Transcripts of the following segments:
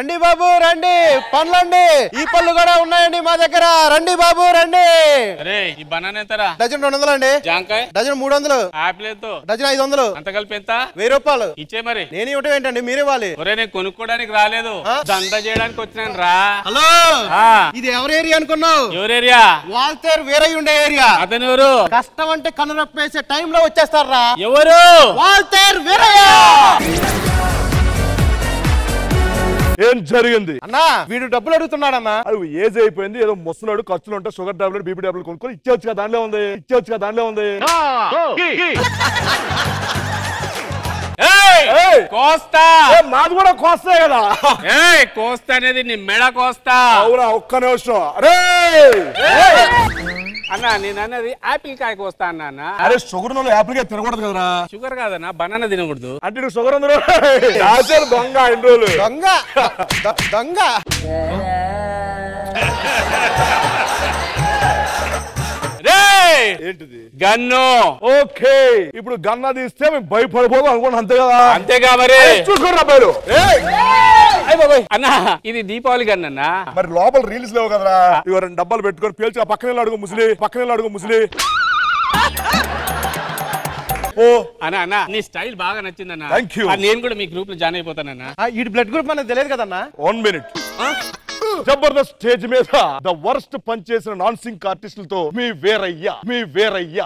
రండి బాబు రండి పండ్లండి ఈ పళ్ళు కూడా ఉన్నాయండి మా దగ్గర రండి బాబు రండి అరే ఈ బనానా ఎంతరా డజన్ రెండు వందలు అండి జాంకాయ డజన్ మూడు వందలు ఆపిల్ ఎంతో డజన్ ఐదు వందలు అంత కలిపి ఎంత వెయ్యి రూపాయలు ఇచ్చే మరి నేను ఇవ్వటం ఏంటండి మీరు ఇవ్వాలి ఒరే నేను కొనుక్కోడానికి రాలేదు ఆ? దందా చేయడానికి వచ్చినాను రా హలో ఆ, ఇది ఎవరి ఏరియా అనుకున్నావు ఎవరు ఏరియా వాల్తేరు వేరే ఉండే ఏరియా అతను ఎవరు కష్టం అంటే కనురప్పేసే టైంలో వచ్చేస్తారా ఎవరు వాల్తేరు వీరయ్య ఏం జరిగింది అన్నా వీడు డబ్బులు అడుగుతున్నాడన్నా అది ఏజ్ అయిపోయింది ఏదో ముసలాడు ఖర్చులు ఉంటాయి షుగర్ టాబ్లెట్ బీపీ టాబ్లెట్ కొనుక్కొని ఇచ్చేవచ్చు కదా దానిలో ఉంది ఇచ్చేవచ్చు కదా దానిలో ఉంది ఏయ్! ఏయ్! కోస్తా ఏ, మాది కూడా కోస్తాయి కదా ఏయ్ కోస్తా అనేది నీ మెడ కోస్తా అవునా ఒక్క నిమిషం అరే అన్న నేను అన్నది ఆపిల్ కాయ కోస్తా అన్నా అన్న అరే షుగర్ నోళ్ళు యాపిల్ గా తినకూడదు కదరా షుగర్ కాదన్న బనానా తినకూడదు అంటే నీకు షుగర్ ఉంది రాశారు దొంగ ఎన్ని రోజులు దొంగ ద- దొంగ రేయ్! ఏంటిది గన్ను ఓకే ఇప్పుడు గన్నా తీస్తే మేము భయపడిపోదు అనుకోండి అంతే కదా అంతేగా మరి చూసుకోండి అబ్బాయిలు అయ్ బాబోయ్. అన్న ఇది దీపావళి గన్ అన్న మరి లోపల రీల్స్ లేవు కదరా ఇవి రెండు డబ్బాలు పెట్టుకొని పేల్చి ఆ పక్కన వెళ్ళి అడుగు ముసలి పక్కన వెళ్ళి అడుగు ముసలి ఓ అన్న అన్న నీ స్టైల్ బాగా నచ్చిందన్న Thank you. ఆ, నేను కూడా మీ గ్రూప్ లో జాయిన్ అయిపోతానన్న ఆ, ఈ బ్లడ్ గ్రూప్ మనకు తెలియదు కదన్నా వన్ మినిట్ జబర్దస్త్ స్టేజ్ మీద ద వర్స్ట్ పని చేసిన నాన్ సింక్ ఆర్టిస్టులతో మీ వేరయ్యా మీ వేరయ్యా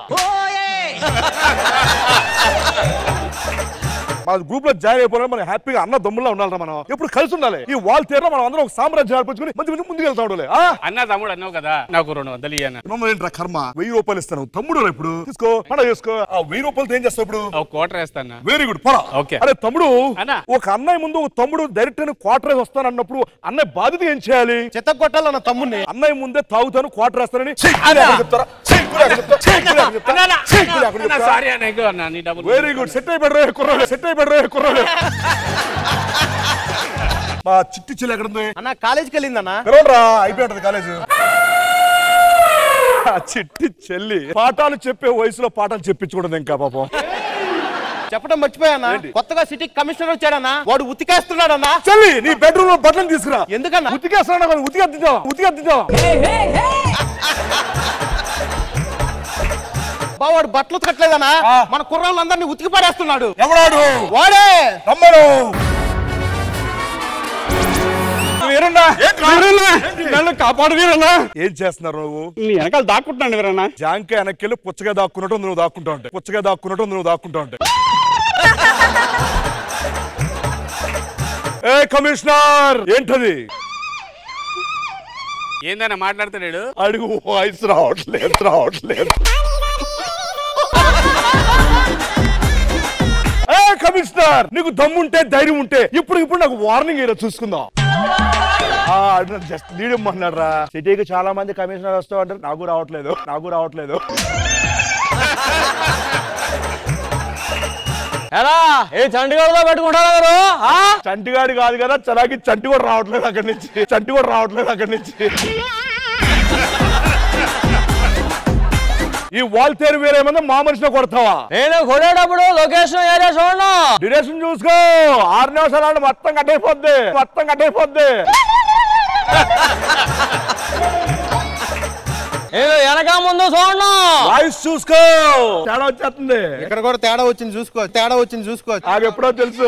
మన గ్రూప్ లో జాయిన్ అయిపోయినా మనం హ్యాపీగా అన్న దమ్ములా ఉండాలి మనం ఎప్పుడు కలిసి ఉండాలి ఈ వాల్ తీరలో మనం అందరం ఒక సామ్రాజ్యం ఏర్పరచుకుని మంచి మంచి ముందుకు వెళ్తా ఉండాలి ఆ? అన్న తమ్ముడు అన్నావు కదా నాకు రెండు వందలు ఇయ్యన్న మమ్మల్ని ఏంట్రా కర్మ వెయ్యి రూపాయలు ఇస్తాను తమ్ముడు రా ఇప్పుడు తీసుకో పండుగ చేసుకో ఆ వెయ్యి రూపాయలతో ఏం చేస్తావు ఇప్పుడు ఒక కోటర్ వేస్తానా వెరీ గుడ్ పోరా Okay. అరే తమ్ముడు అన్న. ఒక అన్నయ్య ముందు ఒక తమ్ముడు డైరెక్ట్ క్వార్టర్ వస్తానన్నప్పుడు అన్నయ్య బాధ్యత ఏం చేయాలి చెత్త కొట్టాలన్న తమ్ముడిని అన్నయ్య ముందే తాగుతాను క్వార్టర్ వేస్తానని సారీ అన్న ఇగో అన్న నీ డబ్బులు వెరీ గుడ్ సెట్ అయిపోయారు కుర్రోడు సెట్ అయిపోయారు కుర్రోడు మా చిట్టి చెల్లి ఎక్కడ ఉంది అన్న కాలేజీకి వెళ్ళిందన్నా పిలవరా అయిపోయింటది కాలేజ్ చిట్టి చెల్లి పాఠాలు చెప్పే వయసులో పాఠాలు చెప్పించకూడదు ఇంకా పాపం చెప్పడం మర్చిపోయానా కొత్తగా సిటీ కమిషనర్ వచ్చాడన్నా వాడు ఉతికేస్తున్నాడన్నా చెల్లి నీ బెడ్రూమ్ లో బట్టలు తీసుకురా ఎందుకన్నా ఉతికేస్తాను ఉతికెత్తించావా ఉతికెత్తించావా బా వాడు బట్టలు ఉతకట్లేదన్నా మన కుర్రాళ్ళందరినీ ఉతికి పడేస్తున్నాడు ఎవడాడు వాడే రమ్మను వీరన్నా వీరన్నా నన్ను కాపాడు వీరన్నా ఏం చేస్తున్నారు నువ్వు నీ వెనకాల దాక్కుంటున్నాను వీరన్నా జాంకాయ వెనక్కి పుచ్చగా దాక్కున్నట్టు నువ్వు దాక్కుంటా ఉంటాయి పుచ్చగా దాక్కున్నట్టు నువ్వు దాక్కుంటా ఉంటాయి ఏ కమిషనర్ ఏంటది ఏందన్న మాట్లాడుతున్నాడు అడుగు వాయిస్ రావట్లేదు రావట్లేదు ఏ కమిషనర్ నీకు దమ్ముంటే ధైర్యం ఉంటే ఇప్పుడు ఇప్పుడు నాకు వార్నింగ్ ఏదో చూసుకుందాం జస్ట్ లీడమ్మన్నాడు రా సిటీకి చాలా మంది కమిషనర్ వస్తూ ఉంటారు నాకు రావట్లేదు నాకు రావట్లేదు ఎలా ఏ చండీగఢ్లో పెట్టుకుంటారా మీరు ఆ? చంటిగాడు కాదు కదా చలాకి చంటి కూడా రావట్లేదు అక్కడి నుంచి చంటి కూడా రావట్లేదు అక్కడి నుంచి ఈ వాల్తేరు వేరేమన్నా మా మనిషిని కొడతావా నేను కొడేటప్పుడు లొకేషన్ ఏరియా చూడండి డ్యూరేషన్ చూసుకో ఆరు నిమిషాలు అంటే మొత్తం కట్టయిపోద్ది మొత్తం కట్టయిపోద్ది నేను వెనక ముందు చూడండి వాయిస్ చూసుకో తేడా వచ్చేస్తుంది ఇక్కడ కూడా తేడా వచ్చింది చూసుకో తేడా వచ్చింది చూసుకో నాకు ఎప్పుడో తెలుసు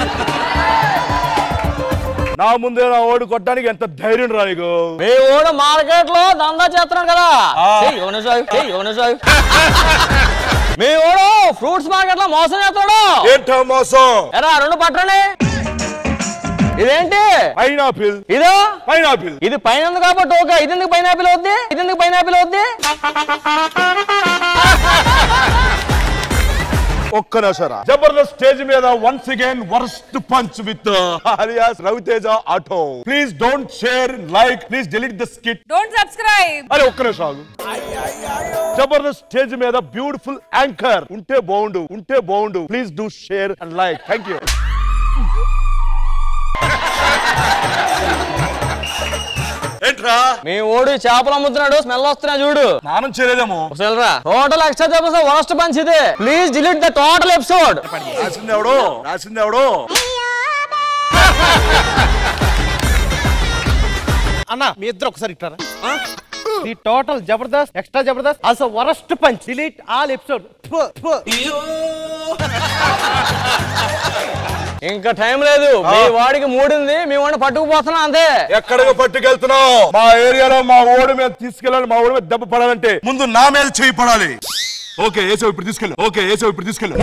నా ముందే నా ఓడి కొట్టడానికి ఎంత ధైర్యం రా నీకు మీ ఓడు మార్కెట్ లో దందా చేస్తున్నాడు కదా ఏయ్, ఎవరు సాగు? ఏయ్, ఎవరు సాగు? మీ ఓడు ఫ్రూట్స్ మార్కెట్ లో మోసం చేస్తాడు ఏంటో మోసం ఎరా రెండు పట్టండి ఇదేంటి పైనాపిల్ ఇదో పైనాపిల్ ఇది పైన ఉంది కాబట్టి ఓకే ఇది ఎందుకు పైనాపిల్ అవుద్ది ఇది ఎందుకు పైనాపిల్ అవుద్ది ఒక్క నిమిషరా జబర్దస్త్ స్టేజ్ మీద once again worst punch with alias Raviteja auto please don't share like please delete the skit Don't subscribe. అరే ఒక్క నిమిషం ఆగు జబర్దస్త్ స్టేజ్ మీద బ్యూటిఫుల్ యాంకర్ ఉంటే బాగుండు ఉంటే బాగుండు please do share and like thank you ఏంట్రా మీ ఓడి చేపలు అమ్ముతున్నాడు స్మెల్ వస్తున్నా చూడు స్నానం చేయలేదేమో ఒకసారిరా టోటల్ ఎక్స్ట్రా చెప్పేసి వర్స్ట్ పంచ్ ఇది please delete the total episode రాసింది ఎవడు రాసింది ఎవడు అన్న మీ ఇద్దరు ఒకసారి ఇట్టారా the total Jabardasth extra Jabardasth also worst punch delete all episode ఇంకా టైం లేదు మీ వాడికి మూడింది మీ వాడిని పట్టుకుపోతున్నా అంతే ఎక్కడికి పట్టుకెళ్తున్నావు మా ఏరియాలో మా ఓడి మీద తీసుకెళ్ళాలి మా ఓడి మీద దెబ్బ పడాలంటే ముందు నా మీద చేయి పడాలి ఓకే ఏసో ఇప్పుడు తీసుకెళ్ళు ఓకే ఏసో ఇప్పుడు తీసుకెళ్ళు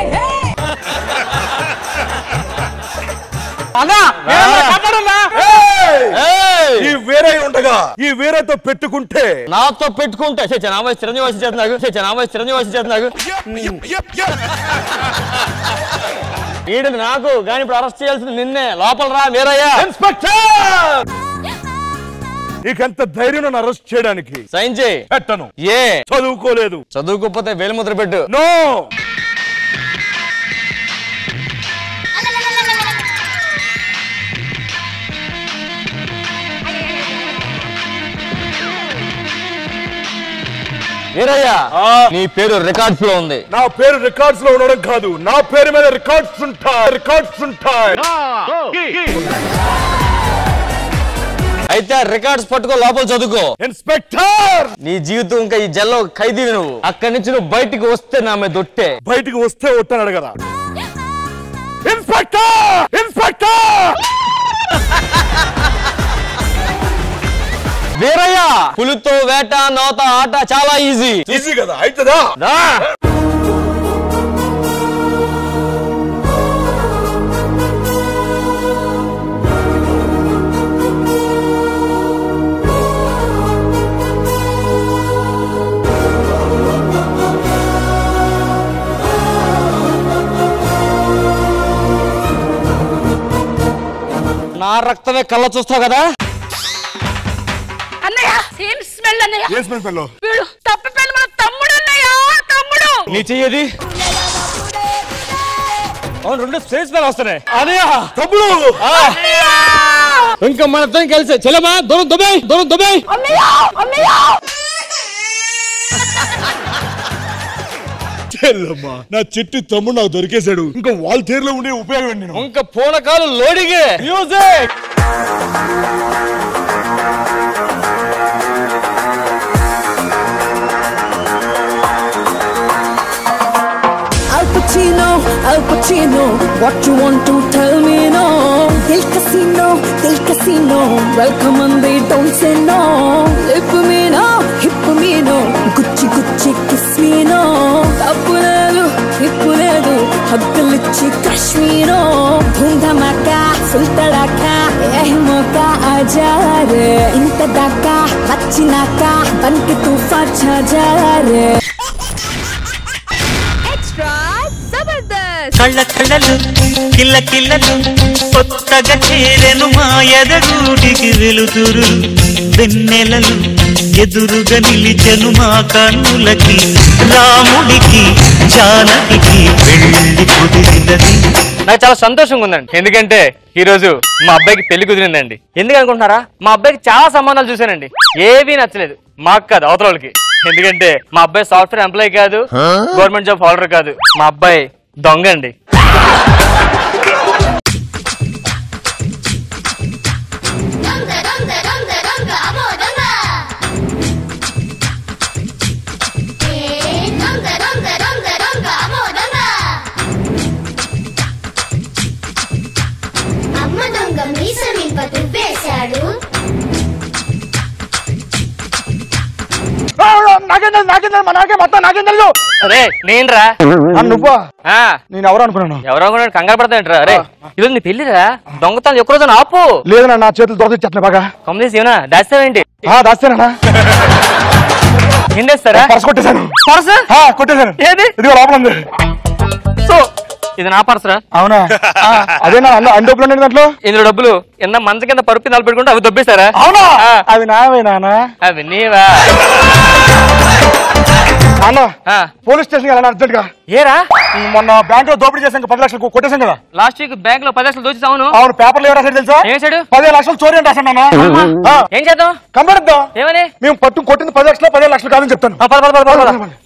అన్నా కాపాడన్నా ఏయ్! ఈ వేరే ఉండగా ఈ వేరేతో పెట్టుకుంటే నాతో పెట్టుకుంటే చే జనాభా చిరంజీవి వచ్చి చేత నాకు చే జనాభా చిరంజీవి వచ్చి చేత నాకు ఈడు నాకు కానీ ఇప్పుడు అరెస్ట్ చేయాల్సింది నిన్నే లోపల రా మీరయ్యా ఇన్స్పెక్టర్ నీకెంత ధైర్యం నన్ను అరెస్ట్ చేయడానికి సైన్ చేయి పెట్టను ఏ చదువుకోలేదు చదువుకోకపోతే వేలిముద్ర పెట్టు నో వీరయ్య ఆ. నీ పేరు రికార్డ్స్ లో ఉంది నా పేరు రికార్డ్స్ లో ఉండడం కాదు నా పేరు మీద రికార్డ్స్ ఉంటాయి రికార్డ్స్ ఉంటాయి అయితే రికార్డ్స్ పట్టుకో లోపల చదువుకో ఇన్స్పెక్టర్ నీ జీవితం ఇంకా ఈ జల్లో ఖైదీవి నువ్వు అక్కడి నుంచి నువ్వు బయటికి వస్తే నా మీద దొట్టే బయటికి వస్తే ఒట్టాడు కదా ఇన్స్పెక్టర్ ఇన్స్పెక్టర్ వీరయ్య పులితో వేట నోత ఆట చాలా ఈజీ ఈజీ కదా అవుతుందా రా నా రక్తమే కళ్ళ చూస్తావు కదా అన్నయ్య సేమ్ స్మెల్ అన్నయ్య ఏ స్మెల్ పెల్లో వీడు తప్పిపోయిన మన తమ్ముడు అన్నయ్య తమ్ముడు నీ చెయ్యది అవును రెండు స్పేస్ పైన వస్తున్నాయి అదే తమ్ముడు ఇంకా మనతో కలిసి చెల్లమా దూరం దుబాయ్ దూరం దుబాయ్ అన్నయ్య అన్నయ్య చెల్లమ్మా నా చెట్టు తమ్ముడు నాకు దొరికేశాడు ఇంకా వాళ్ళ తీరులో ఉండే ఉపయోగం ఏంటి నేను ఇంకా పూనకాలు లోడిగే music Al Pacino, Al Pacino, what you want to tell me no? Del casino, del casino, welcome and they don't say no. Lip me no, hip me no, Gucci Gucci kiss me no. తప్పు లేదు hip లేదు హక్కులిచ్చి కాశ్మీరో ధూమ్ ధమాకా full తడాకా ఏ మోకా ఆజారే ఇంత దాకా వచ్చినాక బంకి తుఫా ఛాజారే extra Jabardasth కళ్ళ కళ్ళలు కిల్ల కిల్లలు కొత్తగా చేరెను మా ఎదగూటికి వెలుతురు వెన్నెలలు ఎదురుగా నిలిచెను మా కన్నులకి రాముడికి జానకి పెళ్లి కుదిరినది నాకు చాలా సంతోషంగా ఉందండి ఎందుకంటే ఈ రోజు మా అబ్బాయికి పెళ్లి కుదిరిందండి ఎందుకు అనుకుంటున్నారా మా అబ్బాయికి చాలా సంబంధాలు చూశానండి ఏవీ నచ్చలేదు మాకు కాదు అవతల వాళ్ళకి ఎందుకంటే మా అబ్బాయి సాఫ్ట్వేర్ ఎంప్లాయ్ కాదు గవర్నమెంట్ జాబ్ హోల్డర్ కాదు మా అబ్బాయి దొంగ అండి దొంగ దొంగ దొంగ దొంగ అమ్మో దొంగ ఏ దొంగ దొంగ దొంగ దొంగ అమ్మో దొంగ అమ్మ దొంగ మీసమింప దువ్వేశాడు నాకేంద్ర నాకేంద్ర మా నాకే మొత్తం నాకేంద్రలు అరే నేనురా నువ్వా ఆ, నేను ఎవరు అనుకున్నాను ఎవరో కూడా కంగారు పడతాంట్రా అరే ఇది నీ పెళ్లిరా దొంగతనం ఎక్కువ రోజున ఆపు లేదన్నా నా చేతులు దొరకొచ్చేస్తున్నా బాగా కమలేసి ఏమన్నా దాస్తావేంటి దాస్తేనా హిందేస్తారా పర్స్ కొట్టేశాను పర్స్ ఆ, కొట్టేశాను ఏది ఇదిగో లోపల ఉంది సో ఇది నా పర్సరా అవునా ఆ, అదే నా అన్ని అన్ని డబ్బులు ఉన్నాయి దాంట్లో ఇందులో డబ్బులు ఎంత మంచ కింద పరుపు నిలబెట్టుకుంటే అవి దొబ్బేశారా అవునా ఆ. అవి నావే నానా అవి నీవా అన్న ఆ, పోలీస్ స్టేషన్ వెళ్ళాను అర్జెంట్ గా ఏరా మొన్న బ్యాంక్ లో దోపిడీ చేసాం పది లక్షలు కొట్టేశాం కదా లాస్ట్ వీక్ బ్యాంక్ లో పది లక్షలు దోచి అవును అవును పేపర్లు ఎవరు రాశారు తెలుసా ఏం చేశాడు పదిహేను లక్షలు చోరీ అని రాశాను నాన్న ఏం చేద్దాం కంపెడద్దాం ఏమని మేము పట్టు కొట్టింది పది లక్షలు పదిహేను లక్షలు కాదని చెప్తాను ఆ, పద, పద, పద, పద, పద.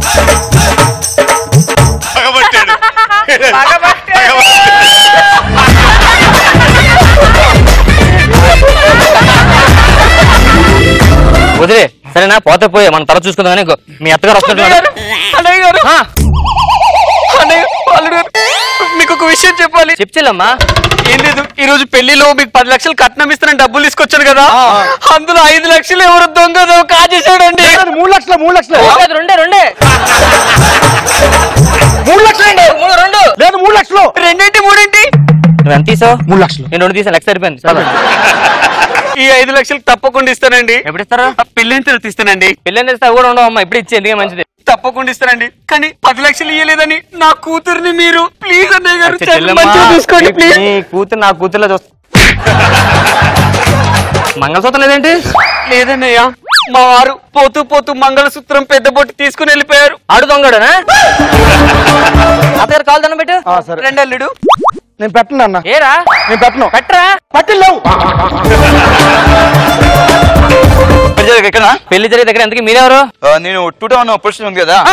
అలలలలలల. పోతే పోయే మన తల చూసుకుందామని ఇంకో మీ అత్తగారు వస్తున్నారు అన్నయ్య గారు అన్నయ్య అల్లుడు గారు మీకు ఒక విషయం చెప్పాలి చెప్చిల్లమ్మా ఏం లేదు ఈ రోజు పెళ్లిలో మీకు పది లక్షలు కట్నం ఇస్తానని డబ్బులు తీసుకొచ్చాను కదా అందులో ఐదు లక్షలు ఎవరు దొంగ దొంగ కాజేశాడండి మూడు లక్షలు మూడు లక్షలు లేదు, రెండే రెండే మూడు లక్షలు అండి మూడు రెండు లేదు మూడు లక్షలు రెండేంటి మూడేంటి నువ్వు ఎంత తీసావు మూడు లక్షలు నేను రెండు తీసాను లక్ష సరిపోయింది చదవండి. ఈ ఐదు లక్షలు తప్పకుండా ఇస్తానండి ఎప్పుడు ఇస్తారా పెళ్ళైన తర్వాత ఇస్తానండి పెళ్ళి తెస్తే అవి కూడా ఉండవు అమ్మా ఇప్పుడు ఇచ్చే ఎందుకే మంచిది తప్పకుండా ఇస్తానండి కానీ పది లక్షలు ఇయ్యలేదని నా కూతుర్ని మీరు ప్లీజ్ అన్నయ్య గారు అచ్చా, చాలా చెల్లెమ్మా, మంచిగా చూసుకోండి నీ- ప్లీజ్ నీ కూతురు నా కూతురులో చూస్తా మంగళసూత్రం లేదేంటి లేదన్నయ్య మా వారు పోతూ పోతూ మంగళసూత్రం పెద్ద బొట్టు తీసుకుని వెళ్ళిపోయారు ఆడు దొంగడనా అత్తగారు కాలు దండం పెట్టు సరే రెండల్లుడు నేను పెట్టను అన్న ఏరా నేను పెట్టను కట్టరా పట్టిల్లేవు ఎక్కడ పెళ్లి జరిగే దగ్గర ఎందుకు మీరెవరు నేను టూ టౌన్ పొజిషన్ ఉంది కదా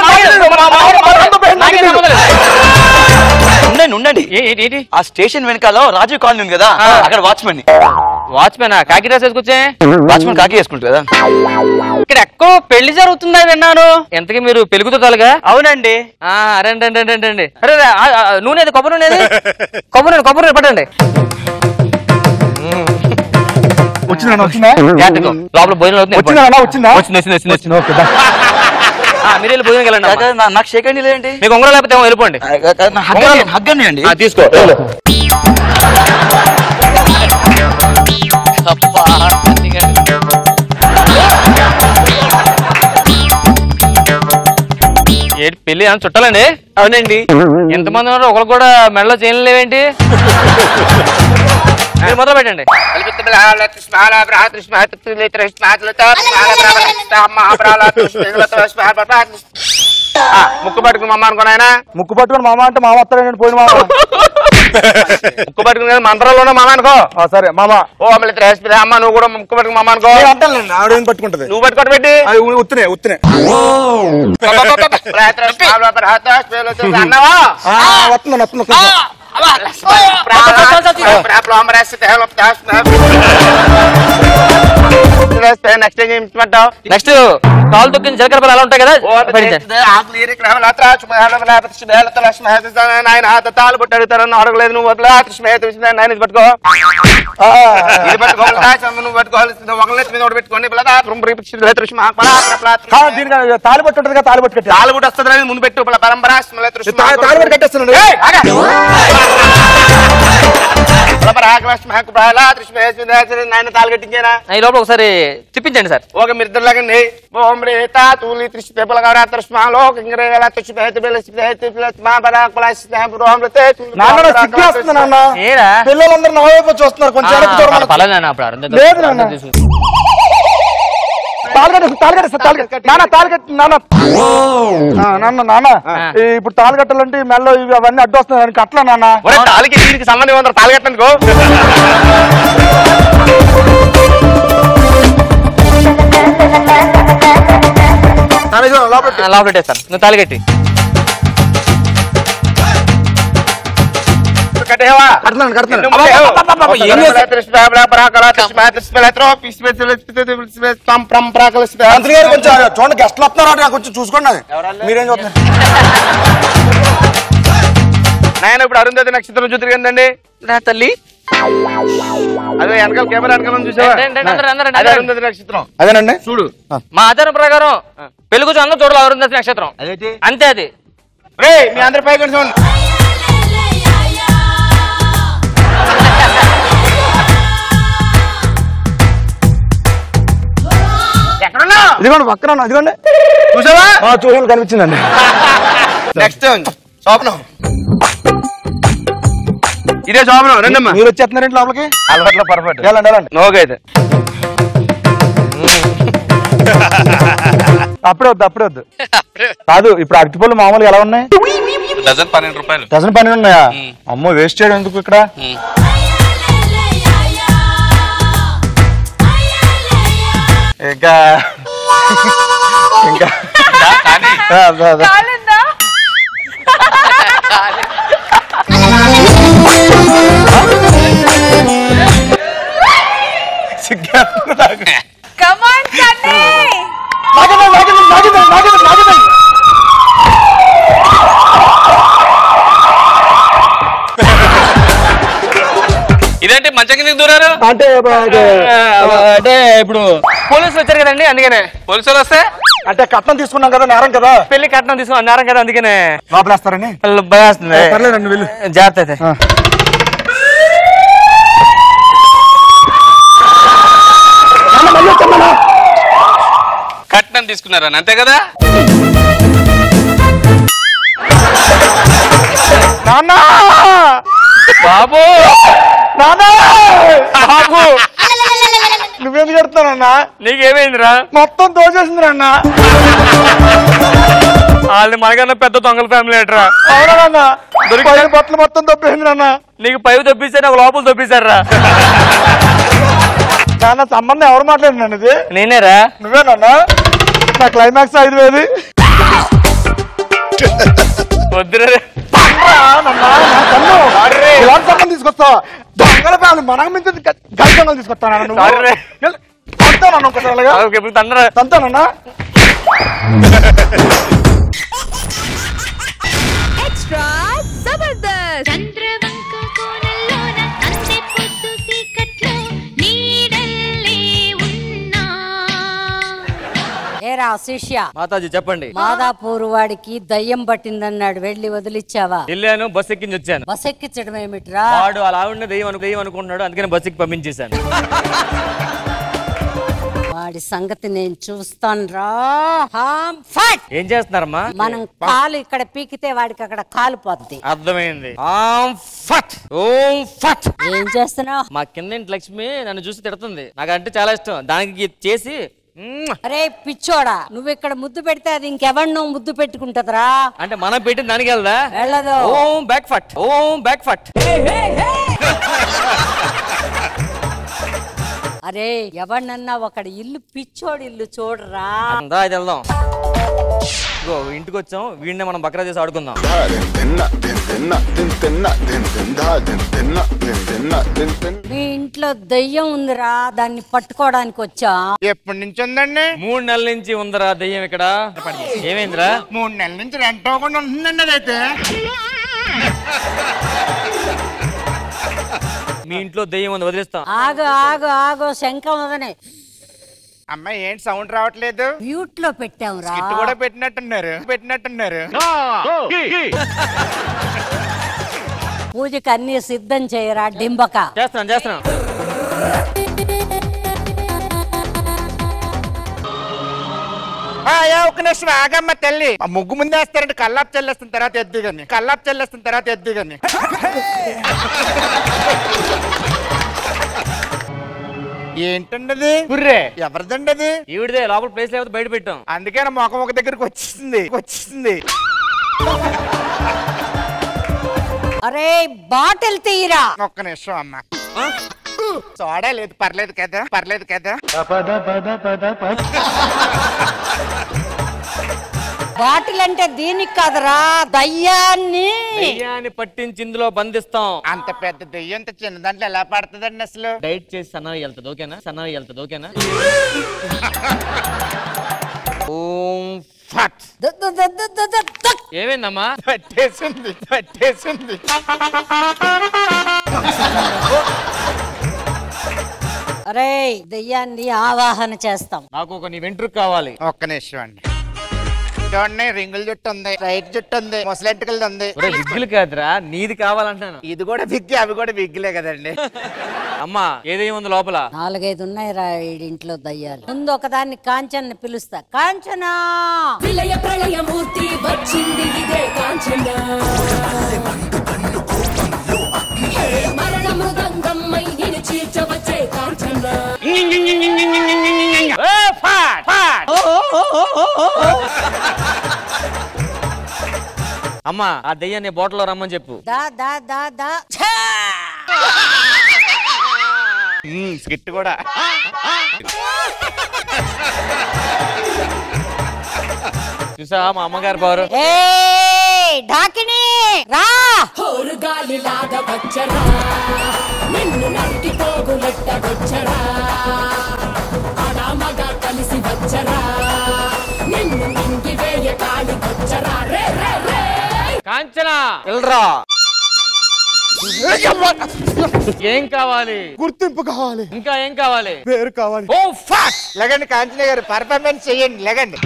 ఉండండి ఉండండి ఏ- ఏంటి ఏంటి ఆ స్టేషన్ వెనకాల రాజీవ్ కాలనీ ఉంది కదా అక్కడ వాచ్మెన్ వాచ్మెన్ కాకి డ్రెస్ వేసుకొచ్చే వాచ్మెన్ కాకి వేసుకుంటారు కదా ఇక్కడ ఎక్కువ పెళ్లి జరుగుతుందా విన్నాను ఎంతకి మీరు పెరుగుతారుగా అవునండి ఆ, రండి రండి రండి రండి అరే రే, ఆ, ఆ, నూనె ఏది? కొబ్బరి నూనె ఏది? కొబ్బరి నూనె కొబ్బరి నూనె పట్టండి వచ్చిందా వచ్చిందా జాగ్రత్తగా. లోపల భోజనం అవుతుంది వచ్చిందా అన్న వచ్చిందా వచ్చింది వచ్చింది వచ్చింది వచ్చింది ఓకే దా. ఆ, మీరు వెళ్ళి భోజనం వెళ్ళండి అమ్మా. కాకా, నా- నాకు షేక్ అండి లేదండి మీకు ఉంగరం లేకపోతే ఏమో వెళ్ళిపోండి హగ్గండి అండి ఆ, తీసుకో అబ్బా, ఏంటి పెళ్లి ఏమన్నా చుట్టాలండి అవునండి ఎంతమంది ఉన్నారు ఒకరు కూడా మెడలో చేయలు లేవేంటి మీరు మొదలు పెట్టండి ముక్కు పట్టుకుని మమ్మ అనుకున్నాయన ముక్కు పట్టుకొని మామ అంటే మామ వస్తాడండి పోయిన మామ ముక్కు పట్టుకుని మంత్రాలు మామ అనుకో ఆ, సరే మామ ఓ అమలు త్రేస్పిద అమ్మ నువ్వు కూడా ముక్కు పట్టుకుని మమ్మ అనుకో అంటాను ఆవిడ ఏం పట్టుకుంటది నువ్వు పట్టుకోటి పెట్టి అది ఉ- ఉత్తినే ఉత్తినే అన్నవా ఆ, వస్తున్నాను వస్తున్నాను కొంచెం. నెక్స్ట్ ఏం చేయించమంటావు నెక్స్ట్ కాలు తొక్కిన జీలకర్ర పిల్లలు అలా ఉంటాయి కదా పెట్టించండి. ఆయన తాలు పుట్టి అడుగుతారని అడగలేదు నువ్వు వదిలే ఆయన ఇది పట్టుకో ఇది పట్టుకో నువ్వు పట్టుకోవాలి ఒకళ్ళ మీద ఒకటి పెట్టుకోండి కా, దీనికి తాలి పట్టు ఉంటుంది కదా తాలి పట్టు కట్టి తాలు పుట్టి వస్తుంది ముందు పెట్టు పరంపర తా- తాలి పట్టు కట్టేస్తున్నాను నాయన తాలు కట్టించేనా ఈ లోపల ఒకసారి తిప్పించండి సార్ ఒక మిద్దరు లాగండి ఓం రేత తూలి త్రిష్ తెప్పల గౌర త్రిష్మాలో కింగరేగల త్రిష్ బేత బెల బేత బెల మా బల కులాస్ రోం రేత నాన్న నాకు సిగ్గు వస్తుంది నాన్న ఏరా పిల్లలందరూ నా వైపు వచ్చి వస్తున్నారు కొంచెం వెనక్కి చూడమని పర్లేదు నాన్న, అప్పుడు అరుంధతి- లేదు నాన్న. అరుంధతి తీసుకు- తాళి కట్టేసి తాళి కట్టేసి తాళి కట్టి నాన్న తాళి కట్టి నాన్న ఆ, నాన్న నాన్న ఈ ఇప్పుడు తాళి కట్టాలంటే ఈ మెల్ల ఇవి అవన్నీ అడ్డు వస్తున్నాయి దానికి అట్లా నాన్న ఒరే తాలికి దీనికి సంబంధం ఉందా తాలి కట్టనుకో నాన్న ఇదిగో లోపల ఆ, లోపల పెట్టేస్తాను నువ్వు తాళి కట్టి కట్టేవా కడుతున్నాను కడుతున్నాను మంత్రి గారు కొంచెం చూడండి గెస్ట్లు వస్తున్నారు నాకు కొంచెం చూసుకోండి అది. మీరేం చూస్తున్నారు నాయన ఇప్పుడు అరుంధతి నక్షత్రం చూద్దరు కదండి నా తల్లి అదే వెనకాల కెమెరా వెనకాల ఉంది చూసావా రండి, రండి, అందరూ, అందరూ, అదే అందరూ. అరుంధతి నక్షత్రం అదేనండి చూడు మా ఆచారం ప్రకారం పెళ్లి కూర్చొని అందరూ చూడాలి అరుంధతి నక్షత్రం అంతే అది రే మీ అందరి పై కొంచెం ఎక్కడున్నా ఇదిగోండి పక్కన ఉన్నా, ఇదిగోండి చూసావా ఆ, చూడండి కనిపించిందండి నెక్స్ట్ శోభనం ఇదే శోభనం రండమ్మా మీరు వచ్చేస్తున్నారండి లోపలికి అలవాట్లో పర్ఫెక్ట్ వెళ్ళండి వెళ్ళండి నోకైతే అప్పుడే వద్దు అప్పుడే వద్దు కాదు ఇప్పుడు అరటిపళ్ళు మామూలుగా ఎలా ఉన్నాయి డజన్ పన్నెండు రూపాయలు డజన్ పన్నెండు ఉన్నాయా అమ్మో వేస్ట్ చేయడం ఎందుకు ఇక్కడ ఇంకా ఇంకా ఆ, అదే, అదే. కాలిందా సిగ్గేస్తుంది నాకు. కమాన్ సన్నీ ఇదేంటి మంచం కిందకి దూరారు అంటే అంటే ఇప్పుడు పోలీసులు వచ్చారు కదండి అందుకనే పోలీసులు వస్తే అంటే కట్నం తీసుకున్నాం కదా నేరం కదా పెళ్లి కట్నం తీసుకుని అన్నారు కదా అందుకనే లోపలేస్తారని వాళ్ళు భయం వేస్తుంది పర్లేదండి వెళ్ళు జాగ్రత్త అయితే కట్నం తీసుకున్నారని అంతే కదా నాన్న బాబు నాన్న బాబు నువ్వేం కడతానన్నా నీకేమైందిరా మొత్తం దోచేసింది నాన్న వాళ్ళని మనకన్నా పెద్ద దొంగల ఫ్యామిలీ ఏట్రా అవునా నాన్న పైన బట్టలు మొత్తం దొబ్బేసింది నాన్న నీకు పైపు తప్పిస్తే నాకు లోపల తప్పిస్తారా నాన్న సంబంధం ఎవరు మాట్లాడినాను ఇది నేనేరా నువ్వేనన్నా నా క్లైమాక్స్ ఐదు వేలు వద్దురా ఇలాంటి సంబంధం తీసుకొస్తా దొంగల ఫ్యామిలీ మనకు మించి గ- గజ దొంగలు తీసుకొస్తాను Sorry రే. తంతానన్నా ఒకసారి అలాగా ఇప్పుడు తండ్రా తంతానన్నా ఎక్స్ట్రా జబర్దస్త్ చంద్రవంక కోనల్లోన అందే పొద్దు చీకట్లో నీడల్లే ఉన్నా ఏరా శిష్య మాతాజీ చెప్పండి మాదాపూర్ వాడికి దయ్యం పట్టిందన్నాడు వెళ్ళి వదిలిచ్చావా వెళ్ళాను బస్ ఎక్కించి వచ్చాను బస్ ఎక్కించడం ఏమిట్రా వాడు అలా ఆవిడ దెయ్యం అను దెయ్యం అనుకుంటున్నాడు అందుకని బస్ ఎక్కి పంపించేశాను వాడి సంగతి నేను చూస్తాను రా ఫట్ ఏం చేస్తున్నారమ్మా మనం కాలు ఇక్కడ పీకితే వాడికి అక్కడ కాలు పోద్ది అర్థమైంది ఆం ఫట్ ఓం ఫట్ ఏం చేస్తున్నావు మా కింద ఇంటి లక్ష్మి నన్ను చూసి తిడుతుంది నాకు అంటే చాలా ఇష్టం దానికి చేసి మ్మ్. అరే పిచ్చోడా నువ్వు ఇక్కడ ముద్దు పెడితే అది ఇంకెవరినో ముద్దు పెట్టుకుంటదిరా అంటే మనం పెట్టిన దానికి వెళ్దా వెళ్ళదు ఓం బ్యాక్ ఫట్ ఓం బ్యాక్ ఫట్ అరే ఎవరినన్నా ఒకడి ఇల్లు పిచ్చోడి ఇల్లు చూడరా దా ఇది వెళ్దాం ఇగో ఇంటికి వచ్చాం వీడినే మనం బక్రా చేసి ఆడుకుందాం మీ ఇంట్లో దయ్యం ఉందిరా దాన్ని పట్టుకోవడానికి వచ్చా ఎప్పటి నుంచి ఉందండి మూడు నెలల నుంచి ఉందరా దెయ్యం ఇక్కడ ఏమైందిరా మూడు నెలల నుంచి రెంట్ అవ్వకుండా ఉంటుందండి అదైతే మీ ఇంట్లో దెయ్యం ఉంది వదిలేస్తాం ఆగు ఆగు ఆగు శంఖం వదనే అమ్మాయి ఏంటి సౌండ్ రావట్లేదు మ్యూట్ లో పెట్టావురా ఇటు కూడా పెట్టినట్టున్నారు పెట్టినట్టున్నారు పూజకి అన్ని సిద్ధం చేయరా డింబక చేస్తున్నాం చేస్తున్నాం అయ్యా ఒక నిమిషం ఆగమ్మ తల్లి ఆ ముగ్గు ముందేస్తారంటే కల్లాపు చెల్లేస్తున్న తర్వాత ఎద్దు గాని కల్లాపు చెల్లేస్తున్న తర్వాత ఎద్దు గాని ఏంటండి అది కుర్రే ఎవరిదండి అది ఈవిడిదే లోపల ప్లేస్ లేకపోతే బయట పెట్టాం అందుకే నా ముఖం ఒక దగ్గరికి వచ్చేసింది వచ్చేసింది అరే బాటిల్ తీయరా ఒక్క నిమిషం అమ్మ సోడా లేదు పర్లేదు కదా పర్లేదు కదా బాటిల్ అంటే దీనికి కాదురా దయ్యాన్ని దెయ్యాన్ని పట్టించి ఇందులో బంధిస్తాం అంత పెద్ద దెయ్యం అంత చిన్న దాంట్లో ఎలా పడుతుందండి అసలు డైట్ చేసి సన్నగా వెళ్తుంది ఓకేనా సన్నగా వెళ్తుంది ఓకేనా ఓం ఫట్ ద- ద- ద- ద- ద- ద- ద- ఏమైందమ్మా పట్టేసింది పట్టేసింది అరే దయ్యాన్ని ఆవాహన చేస్తాం నాకు ఒక నీ వెంట్రుకు కావాలి ఒక్క నిమిషం అండి చూడండి రింగుల జుట్టు ఉంది రైట్ జుట్టు ఉంది ముసలెంటుకలది ఉంది ఒరే విగ్గులు కాదురా నీది కావాలంటాను ఇది కూడా బిగ్గి అవి కూడా బిగ్గిలే కదండి అమ్మా ఏదేముంది లోపల నాలుగైదు ఉన్నాయి రా ఇంట్లో దయ్యాలు ముందు ఒకదాన్ని కాంచన్ పిలుస్తా కాంచనా విలయ ప్రళయమూర్తి వచ్చింది ఇదే కాంచన హే, మరణ మృదంగమ్మై నిన్ను చీల్చవచ్చే కాంచన ఏ, ఫట్, ఫట్. అమ్మా ఆ దెయ్యాన్ని బాటిల్లో రమ్మని చెప్పు దా దా దా దా ఛా! స్కిట్ కూడా చూసా మా అమ్మగారి పవర్ ఏయ్, ఢాకిని రా హోరు గాలి లాగ వచ్చరా నిన్ను నరికి పోగులెట్ట వచ్చరా ఆడామగ కలిసి వచ్చరా నిన్ను మింగి వేయ కాడి వచ్చరా రే రే రే కాంచనా వెళ్ళరా ఏం కావాలి గుర్తింపు కావాలి ఇంకా ఏం కావాలి పేరు కావాలి ఓ ఫాక్ లెగండి కాంచన గారు పర్ఫార్మెన్స్ చెయ్యండి లెగండి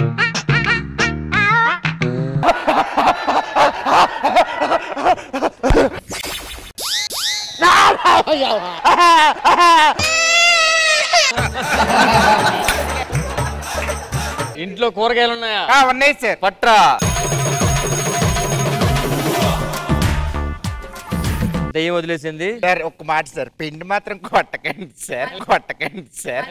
ఇంట్లో కూరగాయలు ఉన్నాయా ఆ, ఉన్నాయి సార్ పట్రా దయ్యం వదిలేసింది సార్ ఒక్క మాట సార్ పిండి మాత్రం కొట్టకండి సార్ కొట్టకండి సార్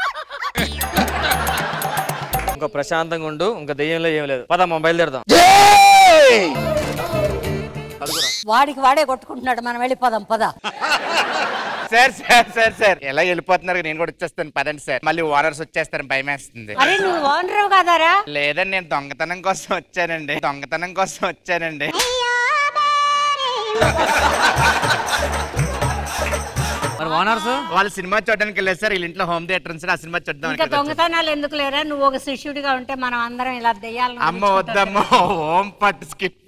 ఇంకా ప్రశాంతంగా ఉండు ఇంకా దయ్యంలో ఏం లేదు పద మొబైల్ తెరదాం వాడికి వాడే కొట్టుకుంటున్నాడు మనం వెళ్ళిపోదాం పద సార్ సార్ సార్ సార్ ఎలా వెళ్ళిపోతున్నారు నేను కూడా వచ్చేస్తాను పదండి సార్ మళ్ళీ ఓనర్స్ వచ్చేస్తారు భయం వేస్తుంది అరే నువ్వు ఓనరు కదారా లేదండి నేను దొంగతనం కోసం వచ్చానండి దొంగతనం కోసం వచ్చానండి మరి ఓనర్స్ వాళ్ళు సినిమా చూడడానికి వెళ్ళారు సార్ వీళ్ళ ఇంట్లో హోమ్ థియేటర్ ఉంది సార్ ఆ సినిమా చూద్దాం ఇంకా దొంగతనాలు ఎందుకు లేరా నువ్వు ఒక శిష్యుడిగా ఉంటే మనం అందరం ఇలా దెయ్యాలను అమ్మ వద్దమ్మ హోమ్ పట్టు స్కిప్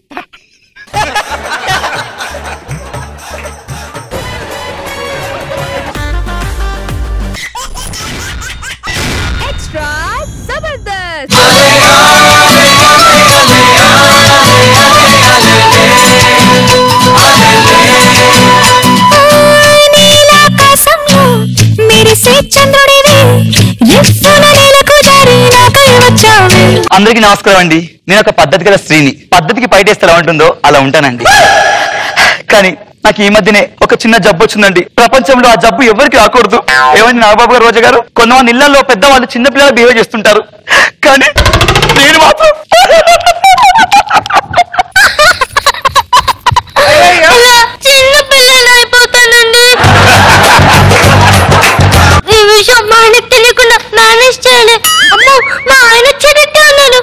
Extra Zabardast. నీలాకాశంలో మెరిసే చంద్రుడివి ఎత్తున నేలకు జారి నాకై వచ్చావే అందరికీ నమస్కారం అండి నేను ఒక పద్ధతి గల స్త్రీని పద్ధతికి పైటేస్తే ఎలా ఉంటుందో అలా ఉంటానండి కానీ నాకు ఈ మధ్యనే ఒక చిన్న జబ్బు వచ్చిందండి ప్రపంచంలో ఆ జబ్బు ఎవరికి రాకూడదు ఏమండి నాగబాబు గారు రోజా గారు కొంతమంది ఇళ్లలో పెద్దవాళ్ళు చిన్న పిల్లలు బిహేవ్ చేస్తుంటారు కానీ నేను మాత్రం చిన్న పిల్లలు అయిపోతానండి ఈ విషయం మా ఆయనకు తెలియకుండా మేనేజ్ చేయాలి అమ్మో మా ఆయన చెడట్టే ఉన్నాను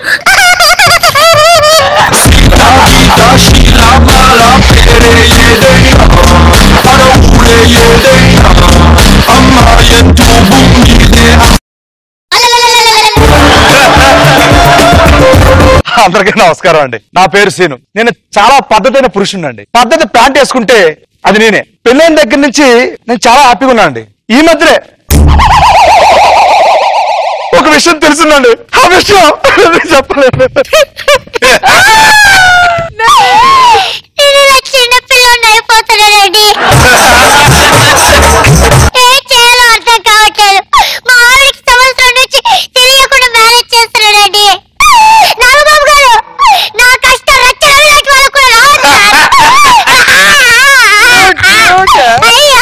అందరికీ నమస్కారం అండి నా పేరు సీను నేను చాలా పద్ధతైన పురుషుణ్ణి అండి పద్ధతి ప్యాంట్ వేసుకుంటే అది నేనే పెళ్ళైన దగ్గర నుంచి నేను చాలా హ్యాపీగా ఉన్నాను అండి ఈ మధ్యనే ఒక విషయం తెలిసిందండి ఆ విషయం నేను చెప్పలేదు నేను ఇలా చిన్న పిల్లని అయిపోతున్నానండి ఏం చేయాలో అర్థం కావట్లేదు మా ఆవిడకి సంవత్సరం నుంచి తెలియకుండా మేనేజ్ చేస్తున్నానండి నాగబాబు గారు నా కష్టం రచ్చరవిలోకి వాళ్ళు కూడా రావచ్చు అయ్యా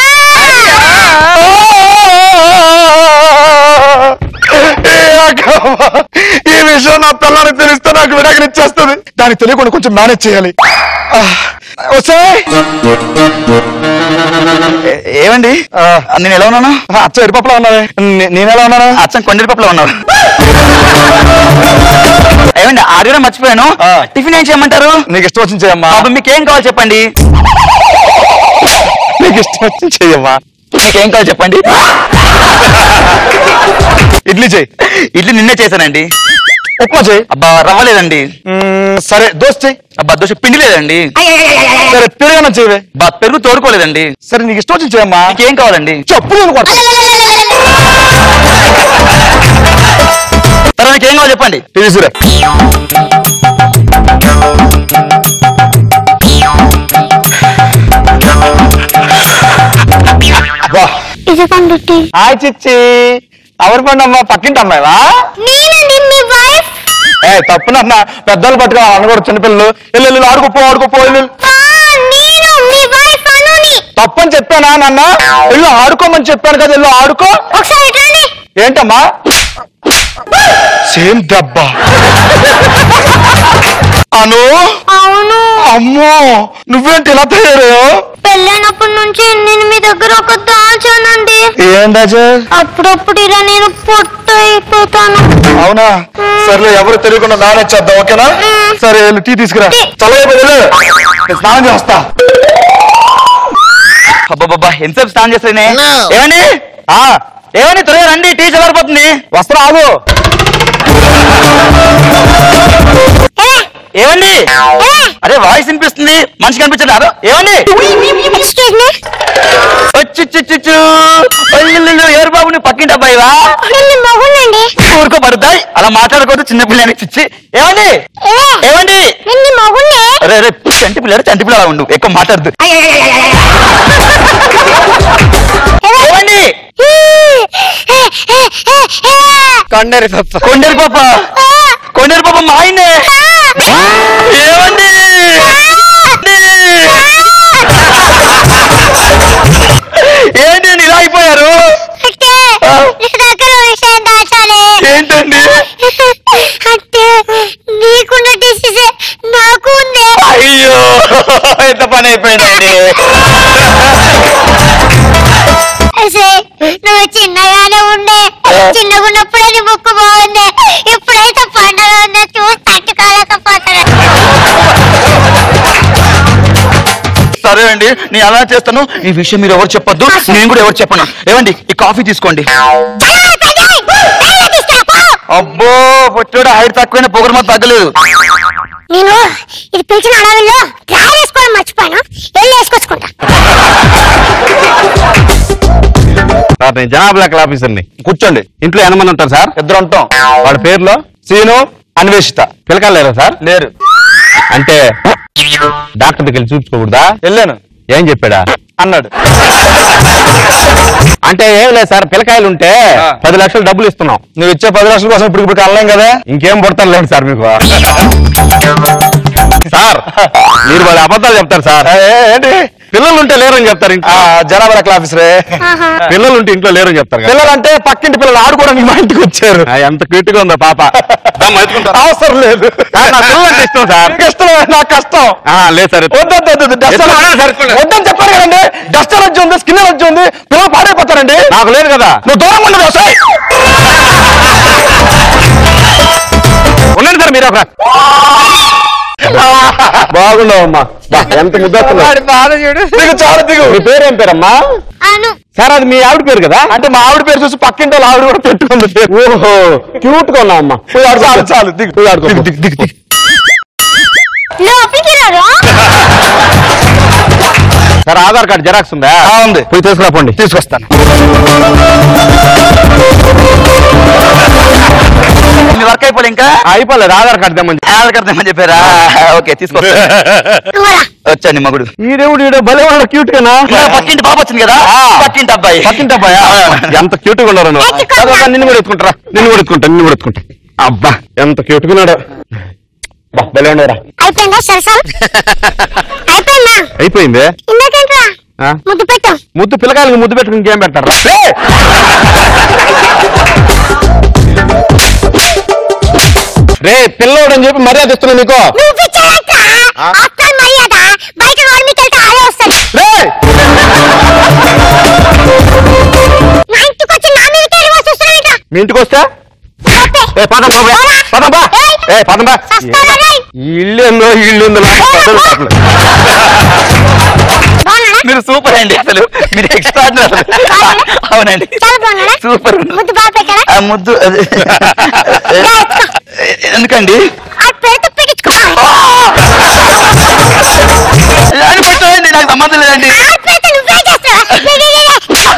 ఏ అక్కమ్మ, ఈ విషయం నా పిల్లలకి తెలిస్తే నాకు విడాకులు ఇచ్చేస్తుంది దానికి తెలియకుండా కొంచెం మేనేజ్ చేయాలి ఆ, వస్తాయ్ ఏ- ఏమండి నేను ఎలా ఉన్నాను అచ్చ ఎరుపప్పులో ఉన్నావే నే- నేను ఎలా ఉన్నాను అచ్చం కొండరిపప్పులో ఉన్నావు ఏమండి ఆడియో మర్చిపోయాను ఆ. టిఫిన్ ఏం చేయమంటారు నీకు ఇష్టం వచ్చింది చేయమ్మా బాబు మీకేం కావాలి చెప్పండి నీకు ఇష్టం వచ్చింది చెయ్యమ్మా మీకేం కావాలి చెప్పండి ఇడ్లీ చెయ్యి ఇడ్లీ నిన్నే చేశానండి ఉప్మా చెయ్యి అబ్బా రవ్వలేదండి మ్మ్, సరే దోశ చెయ్యి అబ్బా దోశ పిండి లేదండి సరే పెరుగన్నా చెయ్యవే బా పెరుగు తోడుకోలేదండి సరే నీకు ఇష్టం వచ్చింది చేయమ్మా మీకేం కావాలండి చెప్పు నేను కొడతా తర్వాత మీకేం కావాలి చెప్పండి తీసుకురా వా ఇదిగోండి టీ. హాయ్ చిచ్చి ఎవరి పండమ్మా పక్కింటి అమ్మాయివా నేనండి మీ వైఫ్ ఏ తప్పునన్నా పెద్దలు పట్టుకో అనకూడదు చిన్నపిల్లలు వెళ్ళు వెళ్ళు ఆడుకోపో ఆడుకోపో వెళ్ళు నేను మీ వైఫ్ అనుని తప్పని చెప్పానా నాన్న వెళ్ళు ఆడుకోమని చెప్పాను కదా వెళ్ళు ఆడుకో ఒకసారి ఇట్లానే ఏంటమ్మా సేమ్ దెబ్బ అను అవును అమ్మో నువ్వేంటి ఇలా తయారయ్యో పెళ్ళైనప్పటి నుంచి నేను మీ దగ్గర ఒక దాచానండి ఏం రాజా అప్పుడప్పుడు ఇలా నేను పొట్ట అయిపోతాను అవునా సర్లే ఎవరు తెలియకుండా నానే చేద్దాం ఓకేనా సరే వెళ్ళు టీ తీసుకురా చల్లగా వెళ్ళు నేను స్నానం చేస్తా అబ్బాబ్బా ఎంతసేపు స్నానం చేస్తానే ఏమండి ఆ ఏమండి త్వరగా రండి టీ చల్లారిపోతుంది వస్త్రం ఆగు ఏమండి అరే వాయిస్ వినిపిస్తుంది మనిషి కనిపించండి అదో ఏమండి వచ్చుచ్చుచ్చు ఎవరు బాబు నువ్వు పక్కింటి అబ్బాయివా ఊరుకో పడుతాయి అలా మాట్లాడకూడదు చిన్న పిల్లని చిచ్చి ఏమండి ఏమండి అరే అరే చంటి పిల్లడు చంటి పిల్లలా ఉండు ఎక్కువ మాట్లాడదు ఏమండి కొండరి పప్ప కొండరి పాప కొండరి పాప మా ఆయనే ఏమండి ఏంటి అండి ఇలా అయిపోయారు ఏంటండి అంటే నీకున్న డిసీజ్ నాకు ఉంది అయ్యో ఎంత పని అయిపోయిందండి అసే, నువ్వు చిన్నగానే ఉండే చిన్నగా ఉన్నప్పుడే నీ ముక్కు బాగుంది ఇప్పుడైతే పండుగ ఉంది చూసి తట్టుకోలేకపోతున్నా సరే అండి నేను అలా చేస్తాను ఈ విషయం మీరు ఎవరు చెప్పొద్దు నేను కూడా ఎవరు చెప్పను ఏమండి ఈ కాఫీ తీసుకోండి అబ్బో పొట్టోడు హైట్ తక్కువైనా పొగరు మాత్రం తగ్గలేదు నేను ఇది పిలిచిన అడవిలో డ్రై వేసుకోవడం మర్చిపోయాను వెళ్ళి వేసుకొచ్చుకుంటా సార్ నేను జనాభా లెక్కల ఆఫీసర్ని కూర్చోండి ఇంట్లో ఎంతమంది ఉంటారు సార్ ఇద్దరు ఉంటాం వాడి పేరులో సీను అన్వేషిత పిలకాలు లేరా సార్ లేరు అంటే డాక్టర్ దగ్గరికి వెళ్ళి చూపించుకోకూడదా వెళ్ళాను ఏం చెప్పాడా అన్నాడు అంటే ఏం లేదు సార్ పిల్లకాయలు ఉంటే ఆ. పది లక్షలు డబ్బులు ఇస్తున్నాం నువ్వు ఇచ్చే పది లక్షల కోసం ఇప్పుడు ఇప్పుడు కలలేం కదా ఇంకేం పుడతారు లేదు సార్ మీకు సార్ మీరు వాళ్ళ అబద్ధాలు చెప్తారు సార్ ఏ, ఏంటి పిల్లలు ఉంటే లేరని చెప్తారు ఆ, ఇంట్లో జనాభా లెక్కల ఆఫీసరే పిల్లలు ఉంటే ఇంట్లో లేరని చెప్తారు కదా. పిల్లలంటే పక్కింటి పిల్లలు ఆడుకోవడానికి మా ఇంటికి వచ్చారు ఆ, ఎంత క్యూట్ గా ఉందో పాప దమ్ ఎత్తుకుంటారా? అవసరం లేదు సార్, నా పిల్లలు అంటే ఇష్టం సార్ నీకు ఇష్టమే నాకు కష్టం ఆ, లేదు సార్ వద్దు వద్దు, వద్దు, డస్ట్ ఎత్తుకో, అలర్జీ- సార్, ఎత్తుకోండి. వద్దని చెప్పాను కదండి డస్ట్ ఎలర్జీ ఉంది స్కిన్ ఎలర్జీ ఉంది పిల్లలు పాడైపోతారండి నాకు లేదు కదా నువ్వు దూరంగా ఉండదు వ్యవసాయ్ ఉండండి సార్ మీరు ఒక బాగున్నావమ్మా బా, ఎంత ముద్దొస్తున్నావు దిగు చాలా దిగు మీ పేరేం పేరమ్మా అను సార్ అది మీ ఆవిడ పేరు కదా అంటే మా ఆవిడ పేరు చూసి పక్కింటి వాళ్ళ ఆవిడ కూడా పెట్టుకుంది పేరు. ఓహో క్యూట్ గా ఉన్నావమ్మా పోయి ఆడుకో. చాలు చాలు దిగు పోయి ఆడుకో. దిగు దిగు దిగు దిగు. లోపలికి రారు సార్ ఆధార్ కార్డు జెరాక్స్ ఉందా ఆ, ఉంది పోయి తీసుకురాపోండి తీసుకొస్తాను మీ వర్క్ అయిపోలే ఇంకా అయిపోలేదు ఆధార్ కార్డు తెమ్మని ఆధార్ కార్డు తెమ్మని చెప్పారా ఓకే తీసుకొస్తా వచ్చాను మగుడు ఈడేవుడు ఈడ భలే ఉన్నాడు క్యూట్ గానా ఇంకా పక్కింటి పాప వచ్చింది కదా పక్కింటి అబ్బాయి పక్కింటి అబ్బాయా ఎంత క్యూట్ గా ఉన్నారు నువ్వు. ఎత్తుకో. అదో, అదో, నిన్ను కూడా ఎత్తుకుంటారా నిన్ను కూడా ఎత్తుకుంటా నిన్ను కూడా ఎత్తుకుంటా అబ్బా ఎంత క్యూట్ గా ఉన్నాడు బా, భలే ఉండవురా అయిపోయిందా సరసాలు అయిపోయిందా అయిపోయింది ఇందాకేంట్రా ఆ? ముద్దు పెట్టు ముద్దు పిల్లకాయలకు ముద్దు పెట్టుకుని ఇంకేం పెడతారా రే పిల్లోడు అని చెప్పి మర్యాద ఇస్తున్నా నీకు నువ్వు పిచ్చాడంట్రా ఆఫ్టర్ మర్యాద బయట రోడ్ మీద వెళ్తే ఆడే వస్తాడు రే నా ఇంటికి వచ్చి నా మీదకి వెళ్ళి వస్తున్నాడంట మీ ఇంటికి వస్తే ఏ పదం బా, బా. పదం బా ఏ పదం బా సస్తారా రేయ్ ఈ ఇల్లు ఏందో ఈ ఇల్లు ఏందో నాకు అర్థం కావట్లేదు. బాగున్నాడా మీరు సూపర్ అండి అసలు మీరు ఎక్స్ట్రా అవునండి చాలా బాగున్నాడా సూపర్ ముద్దు బాగా పెట్టాడా ఆ ముద్దు అది- ఎందుకండి ఆ పెడితే పెట్టించుకో అని పెట్టండి నాకు సంబంధం లేదండి ఆ పెడితే నువ్వే చేస్తావా లే, లే, లే, లే.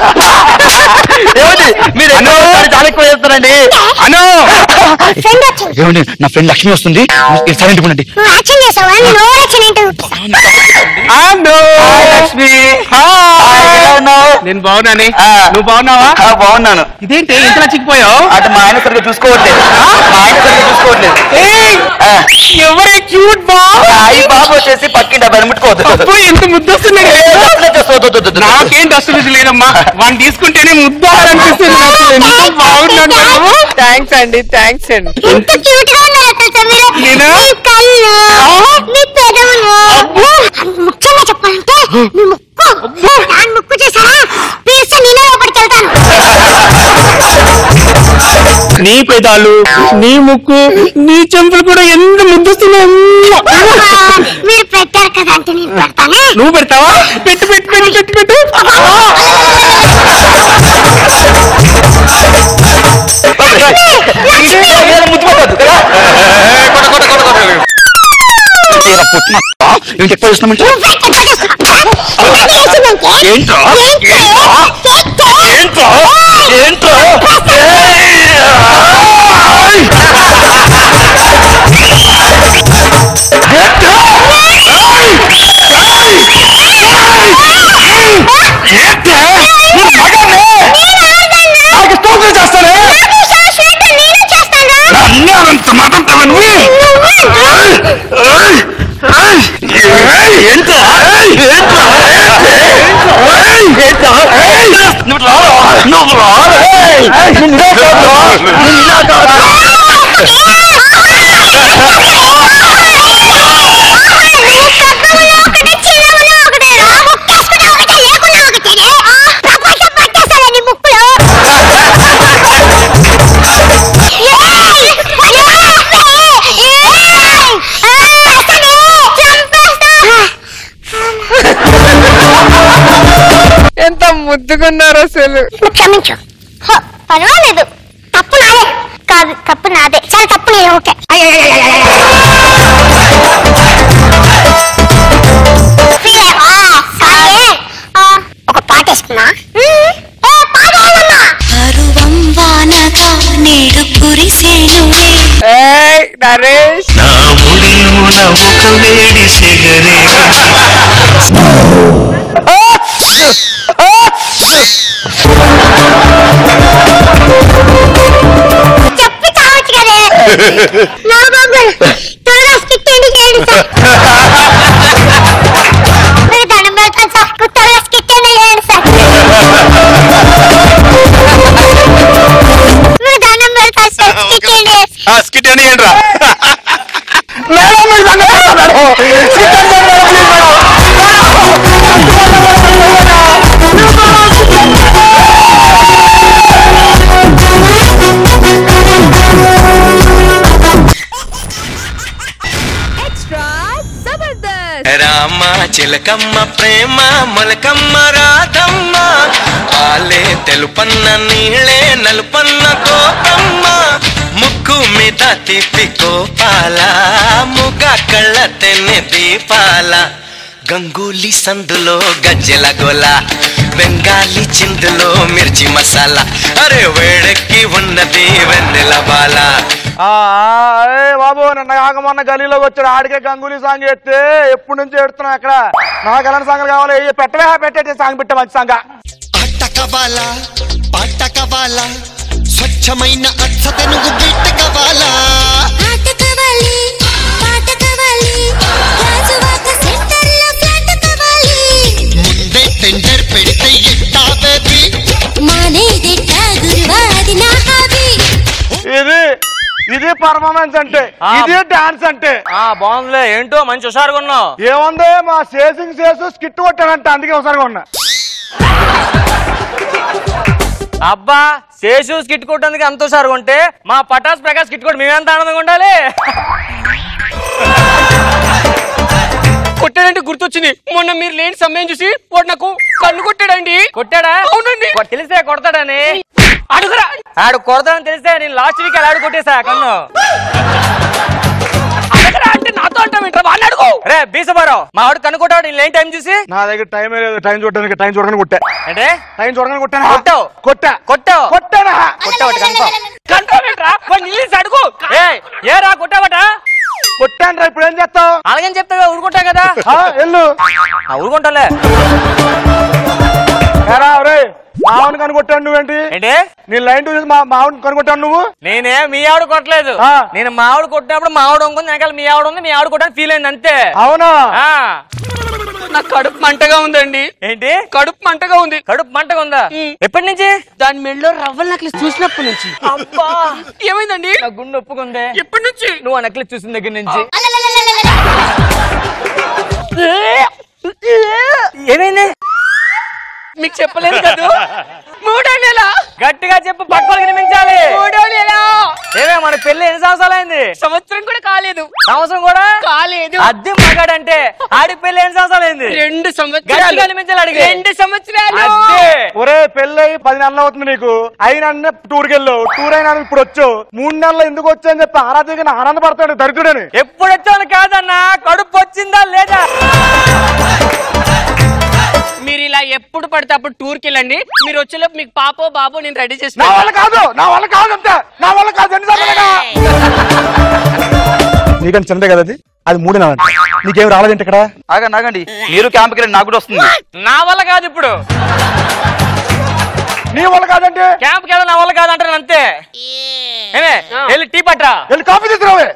ఏమండి మీరు ఎన్నో సార్లు చాలా ఎక్కువ చేస్తారండి అను ఫ్రెండ్ వచ్చింది ఏమండి నా ఫ్రెండ్ లక్ష్మి వస్తుంది సైలెంట్ ఉండండి నువ్వు యాక్షన్ చేసావా నేను ఓవర్ యాక్షన్ ఏంటో అను లక్ష్మి ఎలా ఉన్నావు? నేను బాగున్నానే ఆ. నువ్వు బాగున్నావా ఆ, బాగున్నాను ఇదేంటి ఇంతలా చిక్కిపోయావు అటు మా ఆయన సరిగ్గా చూసుకోవట్లేదు మా ఆయన సరిగ్గా చూసుకోవట్లేదు ఆ, ఎవరే క్యూట్ బా ఆ, ఈ బాబు వచ్చేసి పక్కింటి అబ్బాయిని ముట్టుకోవద్దు ఎంత ముద్దొస్తున్నాడు ఏ, అట్లే చేస్తూ వద్దు, వద్దు, వద్దు. నాకేం డస్ట్ రుచి లేదమ్మా వాడిని తీసుకుంటేనే ముద్దాలనిపిస్తుంది నాకు ఎంత బాగున్నాడు థ్యాంక్స్ అండి థ్యాంక్స్ అండి ఎంత క్యూట్ గా ఉన్నారో తెలుసా మీరు నేనా? మీ కళ్ళు మీ పెదవులు ముఖ్యంగా చెప్పాలంటే మీ ముక్కు దాని ముక్కు చేసారా పీస్తే నేనే లోపలికి వెళ్తాను నీ పెదాలు నీ ముక్కు నీ చెంపలు కూడా ఎంత ముద్దొస్తున్నాయి మీరు పెట్టారు కదా అంటే నేను పెడతానే నువ్వు పెడతావా పెట్టు పెట్టు పెట్టు పెట్టు పెట్టు ఏదో ముట్టుకోవద్దు కదా పొద్దున ఏంటి ఎక్కువ చేస్తున్నామంటే ఏంట్రా ఏంట్రా ఏంట్రా అన్నంత మాట్లాడతావా నువ్వు ఏంట్రా ఏంట్రా నువ్వు రా నువ్వు రా నిన్ను ఇలా కాదు ఎంత ముద్దుకున్నారు అసలు క్షమించు హ, పర్వాలేదు తప్పు నాదే కాదు తప్పు నాదే చాలా తప్పు నేను ఓకే Feel అయ్యావా? సరే. ఆ, ఒక పాట వేసుకున్నా ఏ, పాట వేయమన్నా. వానగా నేడు కురిసేనులే ఏయ్ నరేష్ నా ముడిలోన ఒక వేడి సెగరే చెప్పి చావచ్చు కదే నా బాబు త్వరగా స్కిట్ ఏంటి చేయండి సార్ మీరు దండం పెడతాను సార్ త్వరగా స్కిట్ ఏంటి చేయండి సార్ మీరు దండం పెడతాను సార్ స్కిట్ ఏంటి స్కిట్ అని ఏంట్రా మేడం మీకు దండం పెడతా మేడం. సిద్ధం చేయండి madam, please madam. Extra Jabardasth రామ చిలకమ్మ ప్రేమ మొలకమ్మ రాధమ్మ ఆలే తెలుపన్న నీళ్ళే నలుపన్న కోపమ్మ ముక్కు మీద తిప్పి కోపాల ముగ కళ్ళ తెన్నె దీపాల గంగూలీ సందులో గజ్జెల గోల బెంగాలీ చిందులో మిర్చి మసాలా అరే వేడెక్కి ఉన్నది వెన్నెల బాల ఆ, ఆ, ఏ బాబు నిన్న కాక మొన్న గలీలోకి వచ్చాడు ఆడికే గంగూలీ సాంగ్ ఎత్తే ఎప్పటి నుంచి ఎడుతున్నా అక్కడ నాకు ఎలాంటి సాంగ్లు కావాలి ఏ పెట్టవే పెట్టే సాంగ్ పెట్టే మంచి సాంగ్ ఆట కావాలా పాట కావాలా స్వచ్ఛమైన అచ్చ తెనుగు బిడ్డ కావాలా ఆట కావాలి పాట కావాలి రాజువాక సెంటర్లో ఫ్లాట్ కావాలి ముందే టెండర్ పెడితే ఎట్టా బేబీ మానేదిట్ట గురువా అది నా హాబీ ఇది ఇది పర్ఫార్మెన్స్ అంటే ఇది డాన్స్ అంటే ఆ బాగుందిలే ఏంటో మంచి హుషారుగా ఉన్నావు ఏముంది మా సేసింగ్ చేసు స్కిట్ కొట్టానంట అందుకే ఒకసారిగా ఉన్నా అబ్బా శేషు స్కిట్ కొట్టేందుకు అంత హుషారుగా ఉంటే మా పటాస్ ప్రకాష్ స్కిట్ కొట్టి మేమెంత ఆనందంగా ఉండాలి కొట్టాడంటే గుర్తొచ్చింది మొన్న మీరు లేని సమయం చూసి వాడు నాకు కన్ను కొట్టాడండి కొట్టాడా అవునండి కొ- తెలిసే కొడతాడని అడుగురా ఆడు కొడతాడని తెలిసే నేను లాస్ట్ వీక్ ఆడు కొట్టేసా కన్ను అడగరా అంటే నాతో అంటావేంట్రా వాడిని అడుగు రే బీసబారావు మా ఆవిడ కన్ను కొట్టాడు నేను లేని టైం చూసి నా దగ్గర టైం లేదు టైం చూడడానికి టైం చూడడానికి కొట్టా అంటే టైం చూడడానికి కొట్టానా కొట్టావు కొట్టా కొట్టావు కొట్టానా కొట్టావట కన్ఫర్మ్ కంట్రోలేంట్రా వాడు నిలిచి అడుగు ఏ ఏ రా కొట్టావట కొట్టాను రా ఇప్పుడు ఏం చేస్తావు అలాగని చెప్తాగా ఊరుకుంటా కదా ఆ, వెళ్ళు ఆ, ఊరుకుంటాలే ఎరా రే మావుని కనుకొట్టాను నువ్వేంటి ఏంటి నీ లైన్ చూసి మా మావుని కనుకొట్టాను నువ్వు నేనే మీ ఆవిడ కొట్టలేదు ఆ. నేను మా ఆవిడ కొట్టినప్పుడు మా ఆవిడ ఉంటుంది వెనకాల మీ ఆవిడ ఉంది మీ ఆవిడ కొట్టని ఫీల్ అయింది అంతే అవునా ఆ నాకు కడుపు మంటగా ఉందండి ఏంటి కడుపు మంటగా ఉంది కడుపు మంటగా ఉందా ఉమ్. ఎప్పటి నుంచి దాని మెడలో రవ్వల నెక్లెస్ చూసినప్పటి నుంచి అబ్బా ఏమైందండి నా గుండె ఒప్పుకుందే ఎప్పటి నుంచి నువ్వు ఆ నెక్లెస్ చూసిన దగ్గర నుంచి ఏమైంది మీకు చెప్పలేదు కదా మూడో నెల గట్టిగా చెప్పు పక్కన వినిపించాలి మూడో నెల ఏమే మన పెళ్లి ఎన్ని సంవత్సరాలు అయింది సంవత్సరం కూడా కాలేదు సంవత్సరం కూడా కాలేదు అద్దె మగాడంటే ఆడి పెళ్లి ఎన్ని సంవత్సరాలు అయింది రెండు గట్టిగా సంవత్సరాలు అనిపించాలి అడిగి. రెండు సంవత్సరాలు అద్దె ఒరే పెళ్ళై పది నెలలు అవుతుంది నీకు అయినా టూర్కి వెళ్ళావు టూర్ అయినా ఇప్పుడు వచ్చావు మూడు నెలలు ఎందుకు వచ్చాయని చెప్పి ఆరాధన ఆనందపడతాడు దరిద్రుడని ఎప్పుడు వచ్చాను కాదన్నా కడుపు వచ్చిందా లేదా మీరు ఇలా ఎప్పుడు పడితే అప్పుడు టూర్కి వెళ్ళండి మీరు వచ్చేలోపు మీకు పాపో బాబో నేను రెడీ చేసి నా వల్ల కాదు నా వల్ల కాదు అంతే నా వల్ల కాదు ఎన్నిసార్లు నీకంటే చిన్నదే కదా అది అది మూడు నెలలు నీకేం రాలేదంటే ఇక్కడ ఆగండి ఆగండి మీరు క్యాంప్కి వెళ్ళి నాకు కూడా వస్తుంది నా వల్ల కాదు ఇప్పుడు నీ వల్ల కాదంటే క్యాంప్కి వెళ్ళి నా వల్ల కాదు అంటారు అంతే ఏమే వెళ్ళి టీ పట్రా వెళ్ళి కాఫీ తీసుకురావే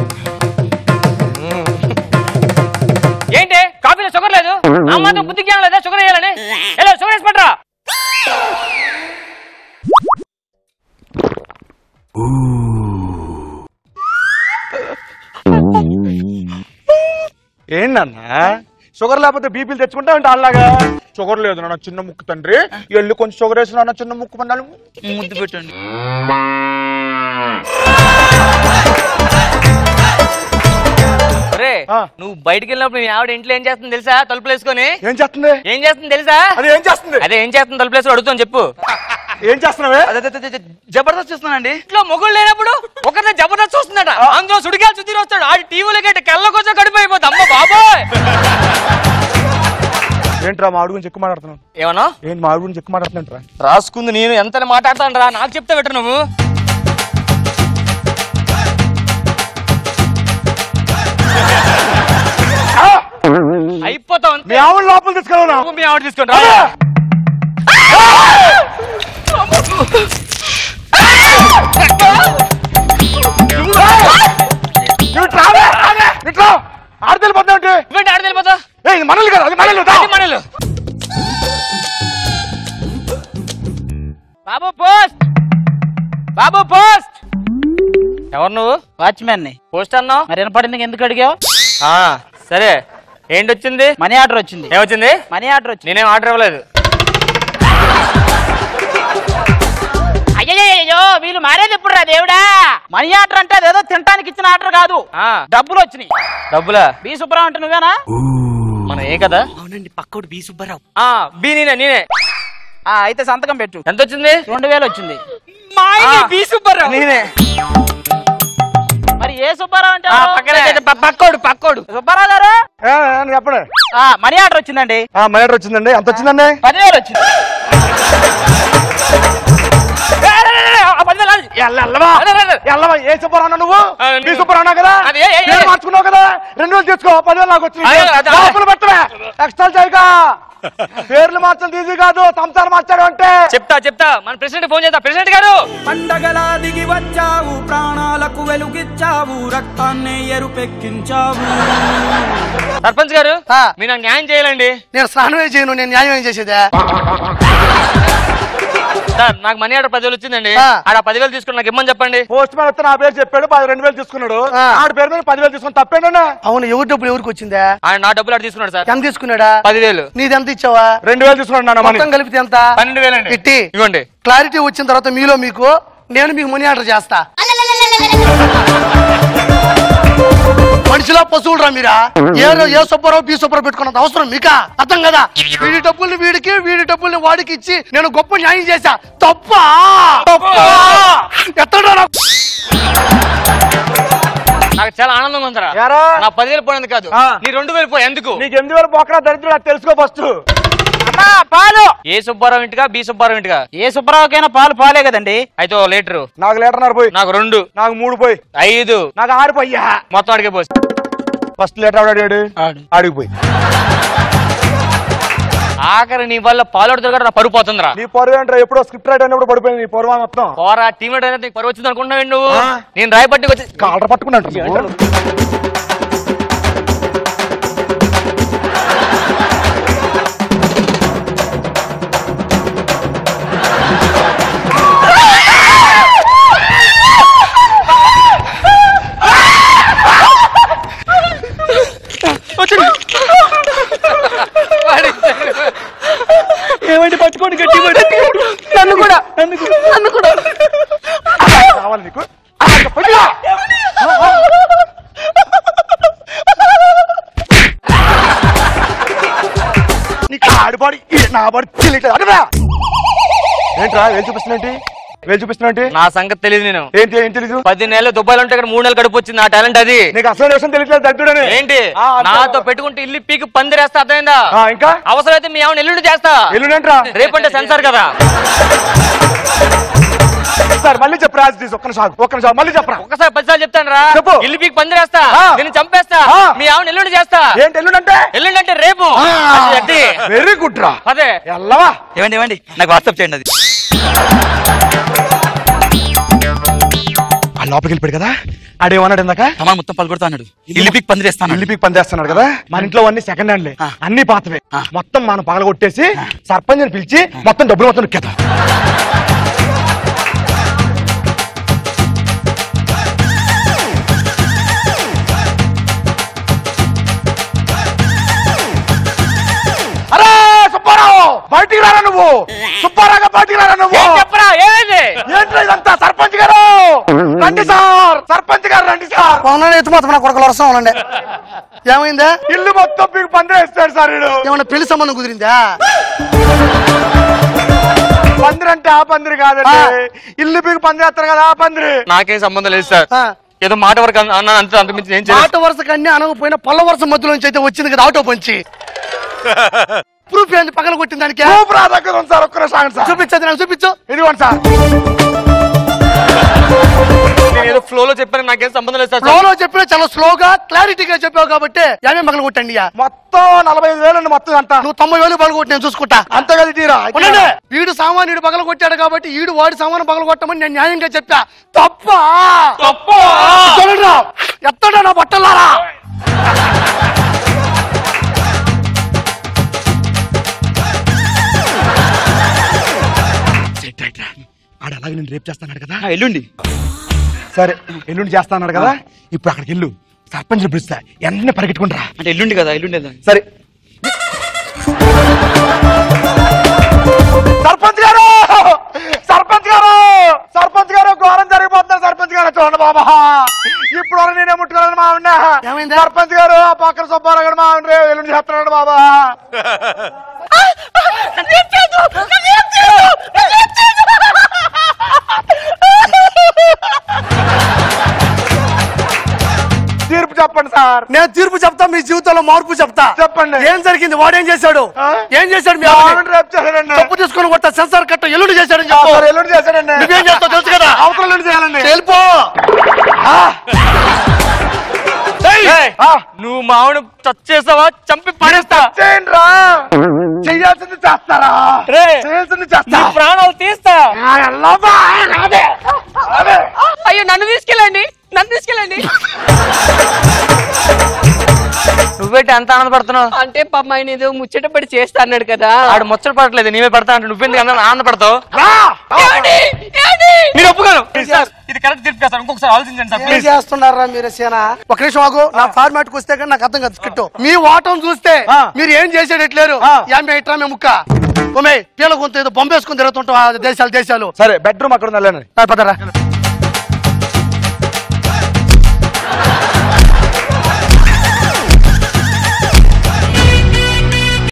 ఏంటి కాఫీలో షుగర్ లేదు అమ్మాతో బుద్ధి జ్ఞానం లేదా షుగర్ వేయాలని ఎలా షుగర్ వేసి పట్రా ఏంటన్నా షుగర్ లేకపోతే బీపీలు తెచ్చుకుంటా అంటే అలాగా షుగర్ లేదు నాన్న చిన్న ముక్కు తండ్రి ఎల్లు కొంచెం షుగర్ వేసిన నాన్న చిన్న ముక్కు పన్నాను ముద్దు పెట్టండి రే నువ్వు బయటికి వెళ్ళినప్పుడు మీ ఆవిడ ఇంట్లో ఏం చేస్తుంది తెలుసా తలుపులు వేసుకొని ఏం చేస్తుంది ఏం చేస్తుంది తెలుసా అది ఏం చేస్తుంది అదే ఏం చేస్తుంది తలుపులు వేసుకొని అడుగుతాను చెప్పు ఏం చేస్తున్నావే అదే, అదే, అదే, అదే, జబర్దస్త్ చేస్తున్నానండి ఇంట్లో మొగుడు లేనప్పుడు ఒకరిని జబర్దస్త్ వస్తుందట అందులో సుడిగాలు సుధీర్ వస్తాడు ఆడి టీవీలో గట్టి కళ్ళ కొంచెం కడిపి అయిపోతుంది అమ్మ బాబోయ్ ఏంట్రా మా ఆవిడ గురించి ఎక్కువ మాట్లాడుతున్నాను ఏమన్నా ఏంటి మా ఆవిడ గురించి ఎక్కువ మాట్లాడుతున్నాంట్రా రాసుకుంది నేను ఎంత మాట్లాడతాను రా నాకు చెప్తే పెట్టు నువ్వు అయిపోతావు మీ ఆవిడ లోపల తీసుకెళ్ళనా నువ్వు మీ ఆవిడ తీసుకోండి రా. ఆడతలు పద్దా అంటే ఇవ్వండి ఆడ వెళ్ళిపోతా ఏ ఇది మనల్ని కదా అది మనల్ని దా. అది మనలు బాబు పోస్ట్ బాబు పోస్ట్ ఎవరు నువ్వు వాచ్మెన్ ని పోస్ట్ అన్నావు మరి వినపడింది ఎందుకు అడిగావు ఆ, సరే ఏంటి వచ్చింది మనీ ఆర్డర్ వచ్చింది ఏమొచ్చింది మనీ ఆర్డర్ వచ్చింది నేనేం ఆర్డర్ ఇవ్వలేదు అయ్యో వీళ్ళు మారేది ఎప్పుడు రా దేవుడా మనీ ఆర్డర్ అంటే అదేదో తినడానికి ఇచ్చిన ఆర్డర్ కాదు ఆ, డబ్బులు వచ్చినాయి డబ్బులా బి సుబ్రావ్ అంటే నువ్వేనా మన ఏ కదా అవునండి పక్కోడు బి సుబ్బారావు ఆ బి నేనే నేనే ఆ, అయితే సంతకం పెట్టు ఎంత వచ్చింది రెండు వేలు వచ్చింది మా ఆయన ఆ. బి సుబ్బారావు నేనే మరి ఏ సుబ్బారావు అంటే ఆ, పక్కనే. ప- పక్కోడు పక్కోడు సుబ్బారావు గారు ఏ, ఏ, చెప్పండి ఆ, మనీ ఆర్డర్ వచ్చిందండి ఆ మనీ వచ్చిందండి ఎంత వచ్చిందండి పదివేలు వచ్చింది ఎల్లవా ఎల్లవా ఏ సుబ్బరావు నువ్వు ఆ, నీ నేను- సుబ్బరావు కదా అది ఏ- ఏ- పేరు ఏ- మార్చుకున్నావు కదా రెండు వేలు తీసుకో పదివేలు నాకు వచ్చింది అయ్యో, అది- లోపల పెట్టవే ఎక్స్ట్రా చేయక పేర్లు మార్చడం ఈజీ కాదు సంసారం మార్చాడు అంటే చెప్తా చెప్తా మన ప్రెసిడెంట్ ఫోన్ చేస్తా ప్రెసిడెంట్ గారు పండగలా దిగి వచ్చావు ప్రాణాలకు వెలుగిచ్చావు రక్తాన్ని ఎరుపెక్కించావు సర్పంచ్ గారు మీరు నాకు న్యాయం చేయాలండి నేను స్నానమే చేయను నేను న్యాయం ఏం చేసేదా సార్ నాకు మనీ ఆర్డర్ పదివేలు వచ్చిందండి ఆ. ఆడ పదివేలు తీసుకుని నాకు ఇమ్మని చెప్పండి పోస్ట్ మ్యాన్ వస్తే నా పేరు చెప్పాడు పది రెండు వేలు తీసుకున్నాడు ఆ. ఆడ పేరు మీద పదివేలు తీసుకుని తప్పేంటన్నా అవును ఎవరి డబ్బులు ఎవరికి వచ్చిందా ఆయన నా డబ్బులు ఆడ తీసుకున్నాడు సార్ ఎంత తీసుకున్నాడా పదివేలు నీది ఎంత ఇచ్చావా రెండు వేలు తీసుకున్నాడు నాన్న మనీ మొత్తం కలిపితే ఎంత పన్నెండు వేలండి ఇట్టి ఇవ్వండి క్లారిటీ వచ్చిన తర్వాత మీలో మీకు నేను మీకు మనీ ఆర్డర్ చేస్తా మనిషిలా పశువులు రా మీరా A A Subbarao B Subbarao పెట్టుకున్నంత అవసరం మీకా అర్థం కదా వీడి డబ్బుల్ని వీడికి వీడి డబ్బుల్ని వాడికి ఇచ్చి నేను గొప్ప న్యాయం చేశా తప్ప తప్ప ఎత్తడా నాకు? నాకు చాలా ఆనందంగా ఉందరా ఏరా? నా పదివేలు పోయినందుకు కాదు ఆ. నీ రెండు వేలు పోయి ఎందుకు నీకు ఎనిమిది వేలు పోకరా దరిద్రుడు అది తెలుసుకో ఫస్ట్ అమ్మా పాలు ఏ సుబ్బారావు ఇంటిగా బి సుబ్బారావు ఇంటిగా ఏ సుబ్బారావుకైనా పాలు పాలే కదండి అయితే ఓ లీటరు నాకు లీటర్ పోయి నాకు రెండు నాకు మూడు పోయి ఐదు నాకు ఆరు పోయ్యా మొత్తం అడిగే పోసి ఫస్ట్ లీటర్ ఆడాడు ఆడికి పోయి ఆఖరి నీ వల్ల పాలోడుతుంది కూడా నా పరుగు పోతుందిరా నీ పొరుగు ఏంట్రా ఎప్పుడో స్క్రిప్ట్ రైట్ అయినప్పుడు పడిపోయింది నీ పొరుగు మొత్తం పోరా టీమ్ లీడర్ నీకు పరుగు వచ్చింది అనుకుంటున్నావు నువ్వు ఆ. నేను రాయపట్టికి వచ్చి కాలర్ పట్టుకున్నాడు ఏమంటే పట్టుకోండి గట్టి నన్ను కూడా నన్ను కూడా కావాలి నీకు పట్టుకో. నీకు ఆడిపాడి నా బాడి తెలియట్లేదు అడరా ఏంట్రా వేలు చూపిస్తున్నట్టు వేలు చూపిస్తున్నట్టు నా సంగతి తెలియదు నేను ఏంటి ఏం తెలీదు పది నెలలు దుబాయ్లో ఉంటే ఇక్కడ మూడు నెలలు గడుపు వచ్చింది నా టాలెంట్ అది నీకు అసలు విషయం తెలియట్లేదు దగ్గుడని ఏంటి ఆ, అంతే. నాతో పెట్టుకుంటే ఇల్లు పీకి పందిరేస్తా అర్థమైందా ఆ, ఇంకా అవసరమైతే మీ ఆవిడ ఎల్లుండి చేస్తా ఎల్లుండంట్రా రేపంటే సెన్సార్ కదా సార్ మళ్ళీ చెప్పు రాజు తీసు ఒక్క నిమిషం ఒక్క నిమిషం మళ్ళీ చెప్పరా ఒకసారి పదిసార్లు చెప్తాను రా చెప్పు. ఇల్లు పీకి పందిరేస్తా ఆ. నేను చంపేస్తా ఆ. మీ ఆవిడ ఎల్లుండి చేస్తా ఏంటి ఎల్లుండంటే ఎల్లుండి అంటే రేపు అది అడ్డి. వెరీ గుడ్ రా అదే ఎల్లవా ఏమండి ఏమండి నాకు వాట్సాప్ చేయండి అది ఆ లోపలికి వెళ్ళిపోయాడు కదా ఆడేమన్నాడు ఇందాక సామాన్ మొత్తం పలుకొడతా అన్నాడు ఇల్లు పీక్ పందిరేస్తాను ఇల్లు పీక్ పనిచేస్తున్నాడు కదా మన ఇంట్లో అన్ని సెకండ్ హ్యాండ్లే అన్ని పాతవే మొత్తం మనం పగల కొట్టేసి సర్పంచ్ పిలిచి మొత్తం డబ్బులు మొత్తం నొక్కేద్దాం అరే సుబ్బారావు బయటికి రారా నువ్వు సుబ్బారావు బయటికి రారా నువ్వు ఏం చెప్పరా ఏమైంది ఏంట్రా ఇదంతా సర్పంచ్ గారు రండి సార్ సర్పంచ్ గారు రండి సార్ అవునండి ఎత్తు మొత్తం నా కొడుకులు వరుస ఉండండి ఏమైందా ఇల్లు మొత్తం మీకు పందిరేస్తాడు సార్ వీడు ఏమన్నా పెళ్లి సంబంధం కుదిరిందా పందిరి అంటే ఆ పందిరి కాదండి ఇల్లు మీకు పందిరేస్తారు కదా ఆ పందిరి నాకేం సంబంధం లేదు సార్ ఆ. ఏదో మాట వరకు అన్న- అన్నాను అంతే అంత మించి ఏం చేయలేదు మాట వరుస కన్నీ అనకపోయినా పళ్ళ వరుస మధ్యలో నుంచి అయితే వచ్చింది కదా ఆటో పంచి ప్రూఫ్ ఏంది పగల కొట్టిన దానికి సూప్ రా దగ్గర ఉంది సార్ ఒక్క నిమిషం ఆగండి సార్ చూపించదు నాకు చూపించు ఇదిగోండి సార్ నేను ఏదో ఫ్లో లో చెప్పాను నాకేం సంబంధం లేదు సార్ ఫ్లోలో చెప్పినా చాలా స్లోగా క్లారిటీగా చెప్పావు కాబట్టి ఏమేం పగల కొట్టండి ఇయ్య. మొత్తం నలభై ఐదు వేలు అండి మొత్తం అంతా నువ్వు తొంభై వేలు పగల కొట్టి నేను చూసుకుంటా అంతే కదా తీరా ఉండండి. వీడు సామాన్యుడు పగల కొట్టాడు కాబట్టి ఈడు వాడి సామాను పగల కొట్టమని నేను న్యాయంగా చెప్పా తప్ప తప్ప ఎత్తడా నా బట్టలారా సెట్ రైట్ రా ఆడ అలాగే నేను రేపు చేస్తాను కదా ఆ, ఎల్లుండి సరే ఎల్లుండి చేస్తా అన్నాడు కదా ఇప్పుడు అక్కడికి వెళ్ళు సర్పంచ్ పిలుస్తా వెంటనే పరిగెట్టుకుంటారా అంటే ఎల్లుండి కదా ఎల్లుండి కదా. సరే సర్పంచ్ గారు సర్పంచ్ గారు సర్పంచ్ గారు ఘోరం జరిగిపోతున్నారు సర్పంచ్ గారు చూడండి బాబా ఇప్పుడు వరకు నేనే ముట్టుకోలేను మా ఆవిడ ఏమైంది? సర్పంచ్ గారు ఆ పక్కన సుబ్బారావు గారు మా ఆవిడ ఎల్లుండి చేస్తున్నాడు బాబా తీర్పు చెప్పండి సార్ నేను తీర్పు చెప్తా మీ జీవితంలో మార్పు చెప్తా చెప్పండి. ఏం జరిగింది వాడేం చేశాడు ఆ? ఏం చేశాడు మీ మా ఆవిడని? ఆవిడ రేపు చేశాడండి తప్పు తీసుకొని కొట్ట సెన్సార్ కట్ట ఎల్లుండి చేశాడని ఆ, చెప్పు సార్ ఎల్లుండి చేశాడండి నువ్వేం చేస్తావు తెలుసు కదా అవతల ఎల్లుండి చేయాలండి వెళ్ళిపో ఏయ్, ఆ. నువ్వు మావిడ టచ్ చేసావా చంపి పడేస్తా చేయండి రా చెయ్యాల్సింది చేస్తారా రే, చేయాల్సింది నీ చేస్తా ప్రాణాలు తీస్తా ఆ, ఎల్లమ్మా, రాదే, రాదే. అయ్యో నన్ను తీసుకెళ్ళండి నన్ను తీసుకెళ్ళండి నువ్వేంటి అంత ఆనందపడుతున్నావు అంటే పాప ఆయన ఏదో ముచ్చట పడి చేస్తా అన్నాడు కదా ఆడు ముచ్చట పడట్లేదు నీవే పడతా అంటే నువ్వెందుకు అంత ఆనందపడతావు రా. ఏమండి? ఏమండి? నేను ఒప్పుకోను ప్లీజ్ సార్ ఇది కరెక్ట్ తీర్పు సార్ ఇంకొకసారి ఆలోచించండి సార్ ఏం ప్లీజ్ చేస్తున్నారా మీరు సేన ఒక నిమిషం ఆగు నా ఫార్మాట్ కు వస్తే కానీ నాకు అర్థం కాదు స్కిట్ మీ వాటం చూస్తే ఆ. మీరు ఏం చేసేటట్లేరు ఆ. యామే ఇట్రా మే ముక్క ఒమే పీల కొంత ఏదో బొంబేసుకుని తిరుగుతుంటాం ఆ దేశాలు దేశాలు సరే బెడ్రూమ్ అక్కడ ఉంది వెళ్ళండి ఆ, పదరా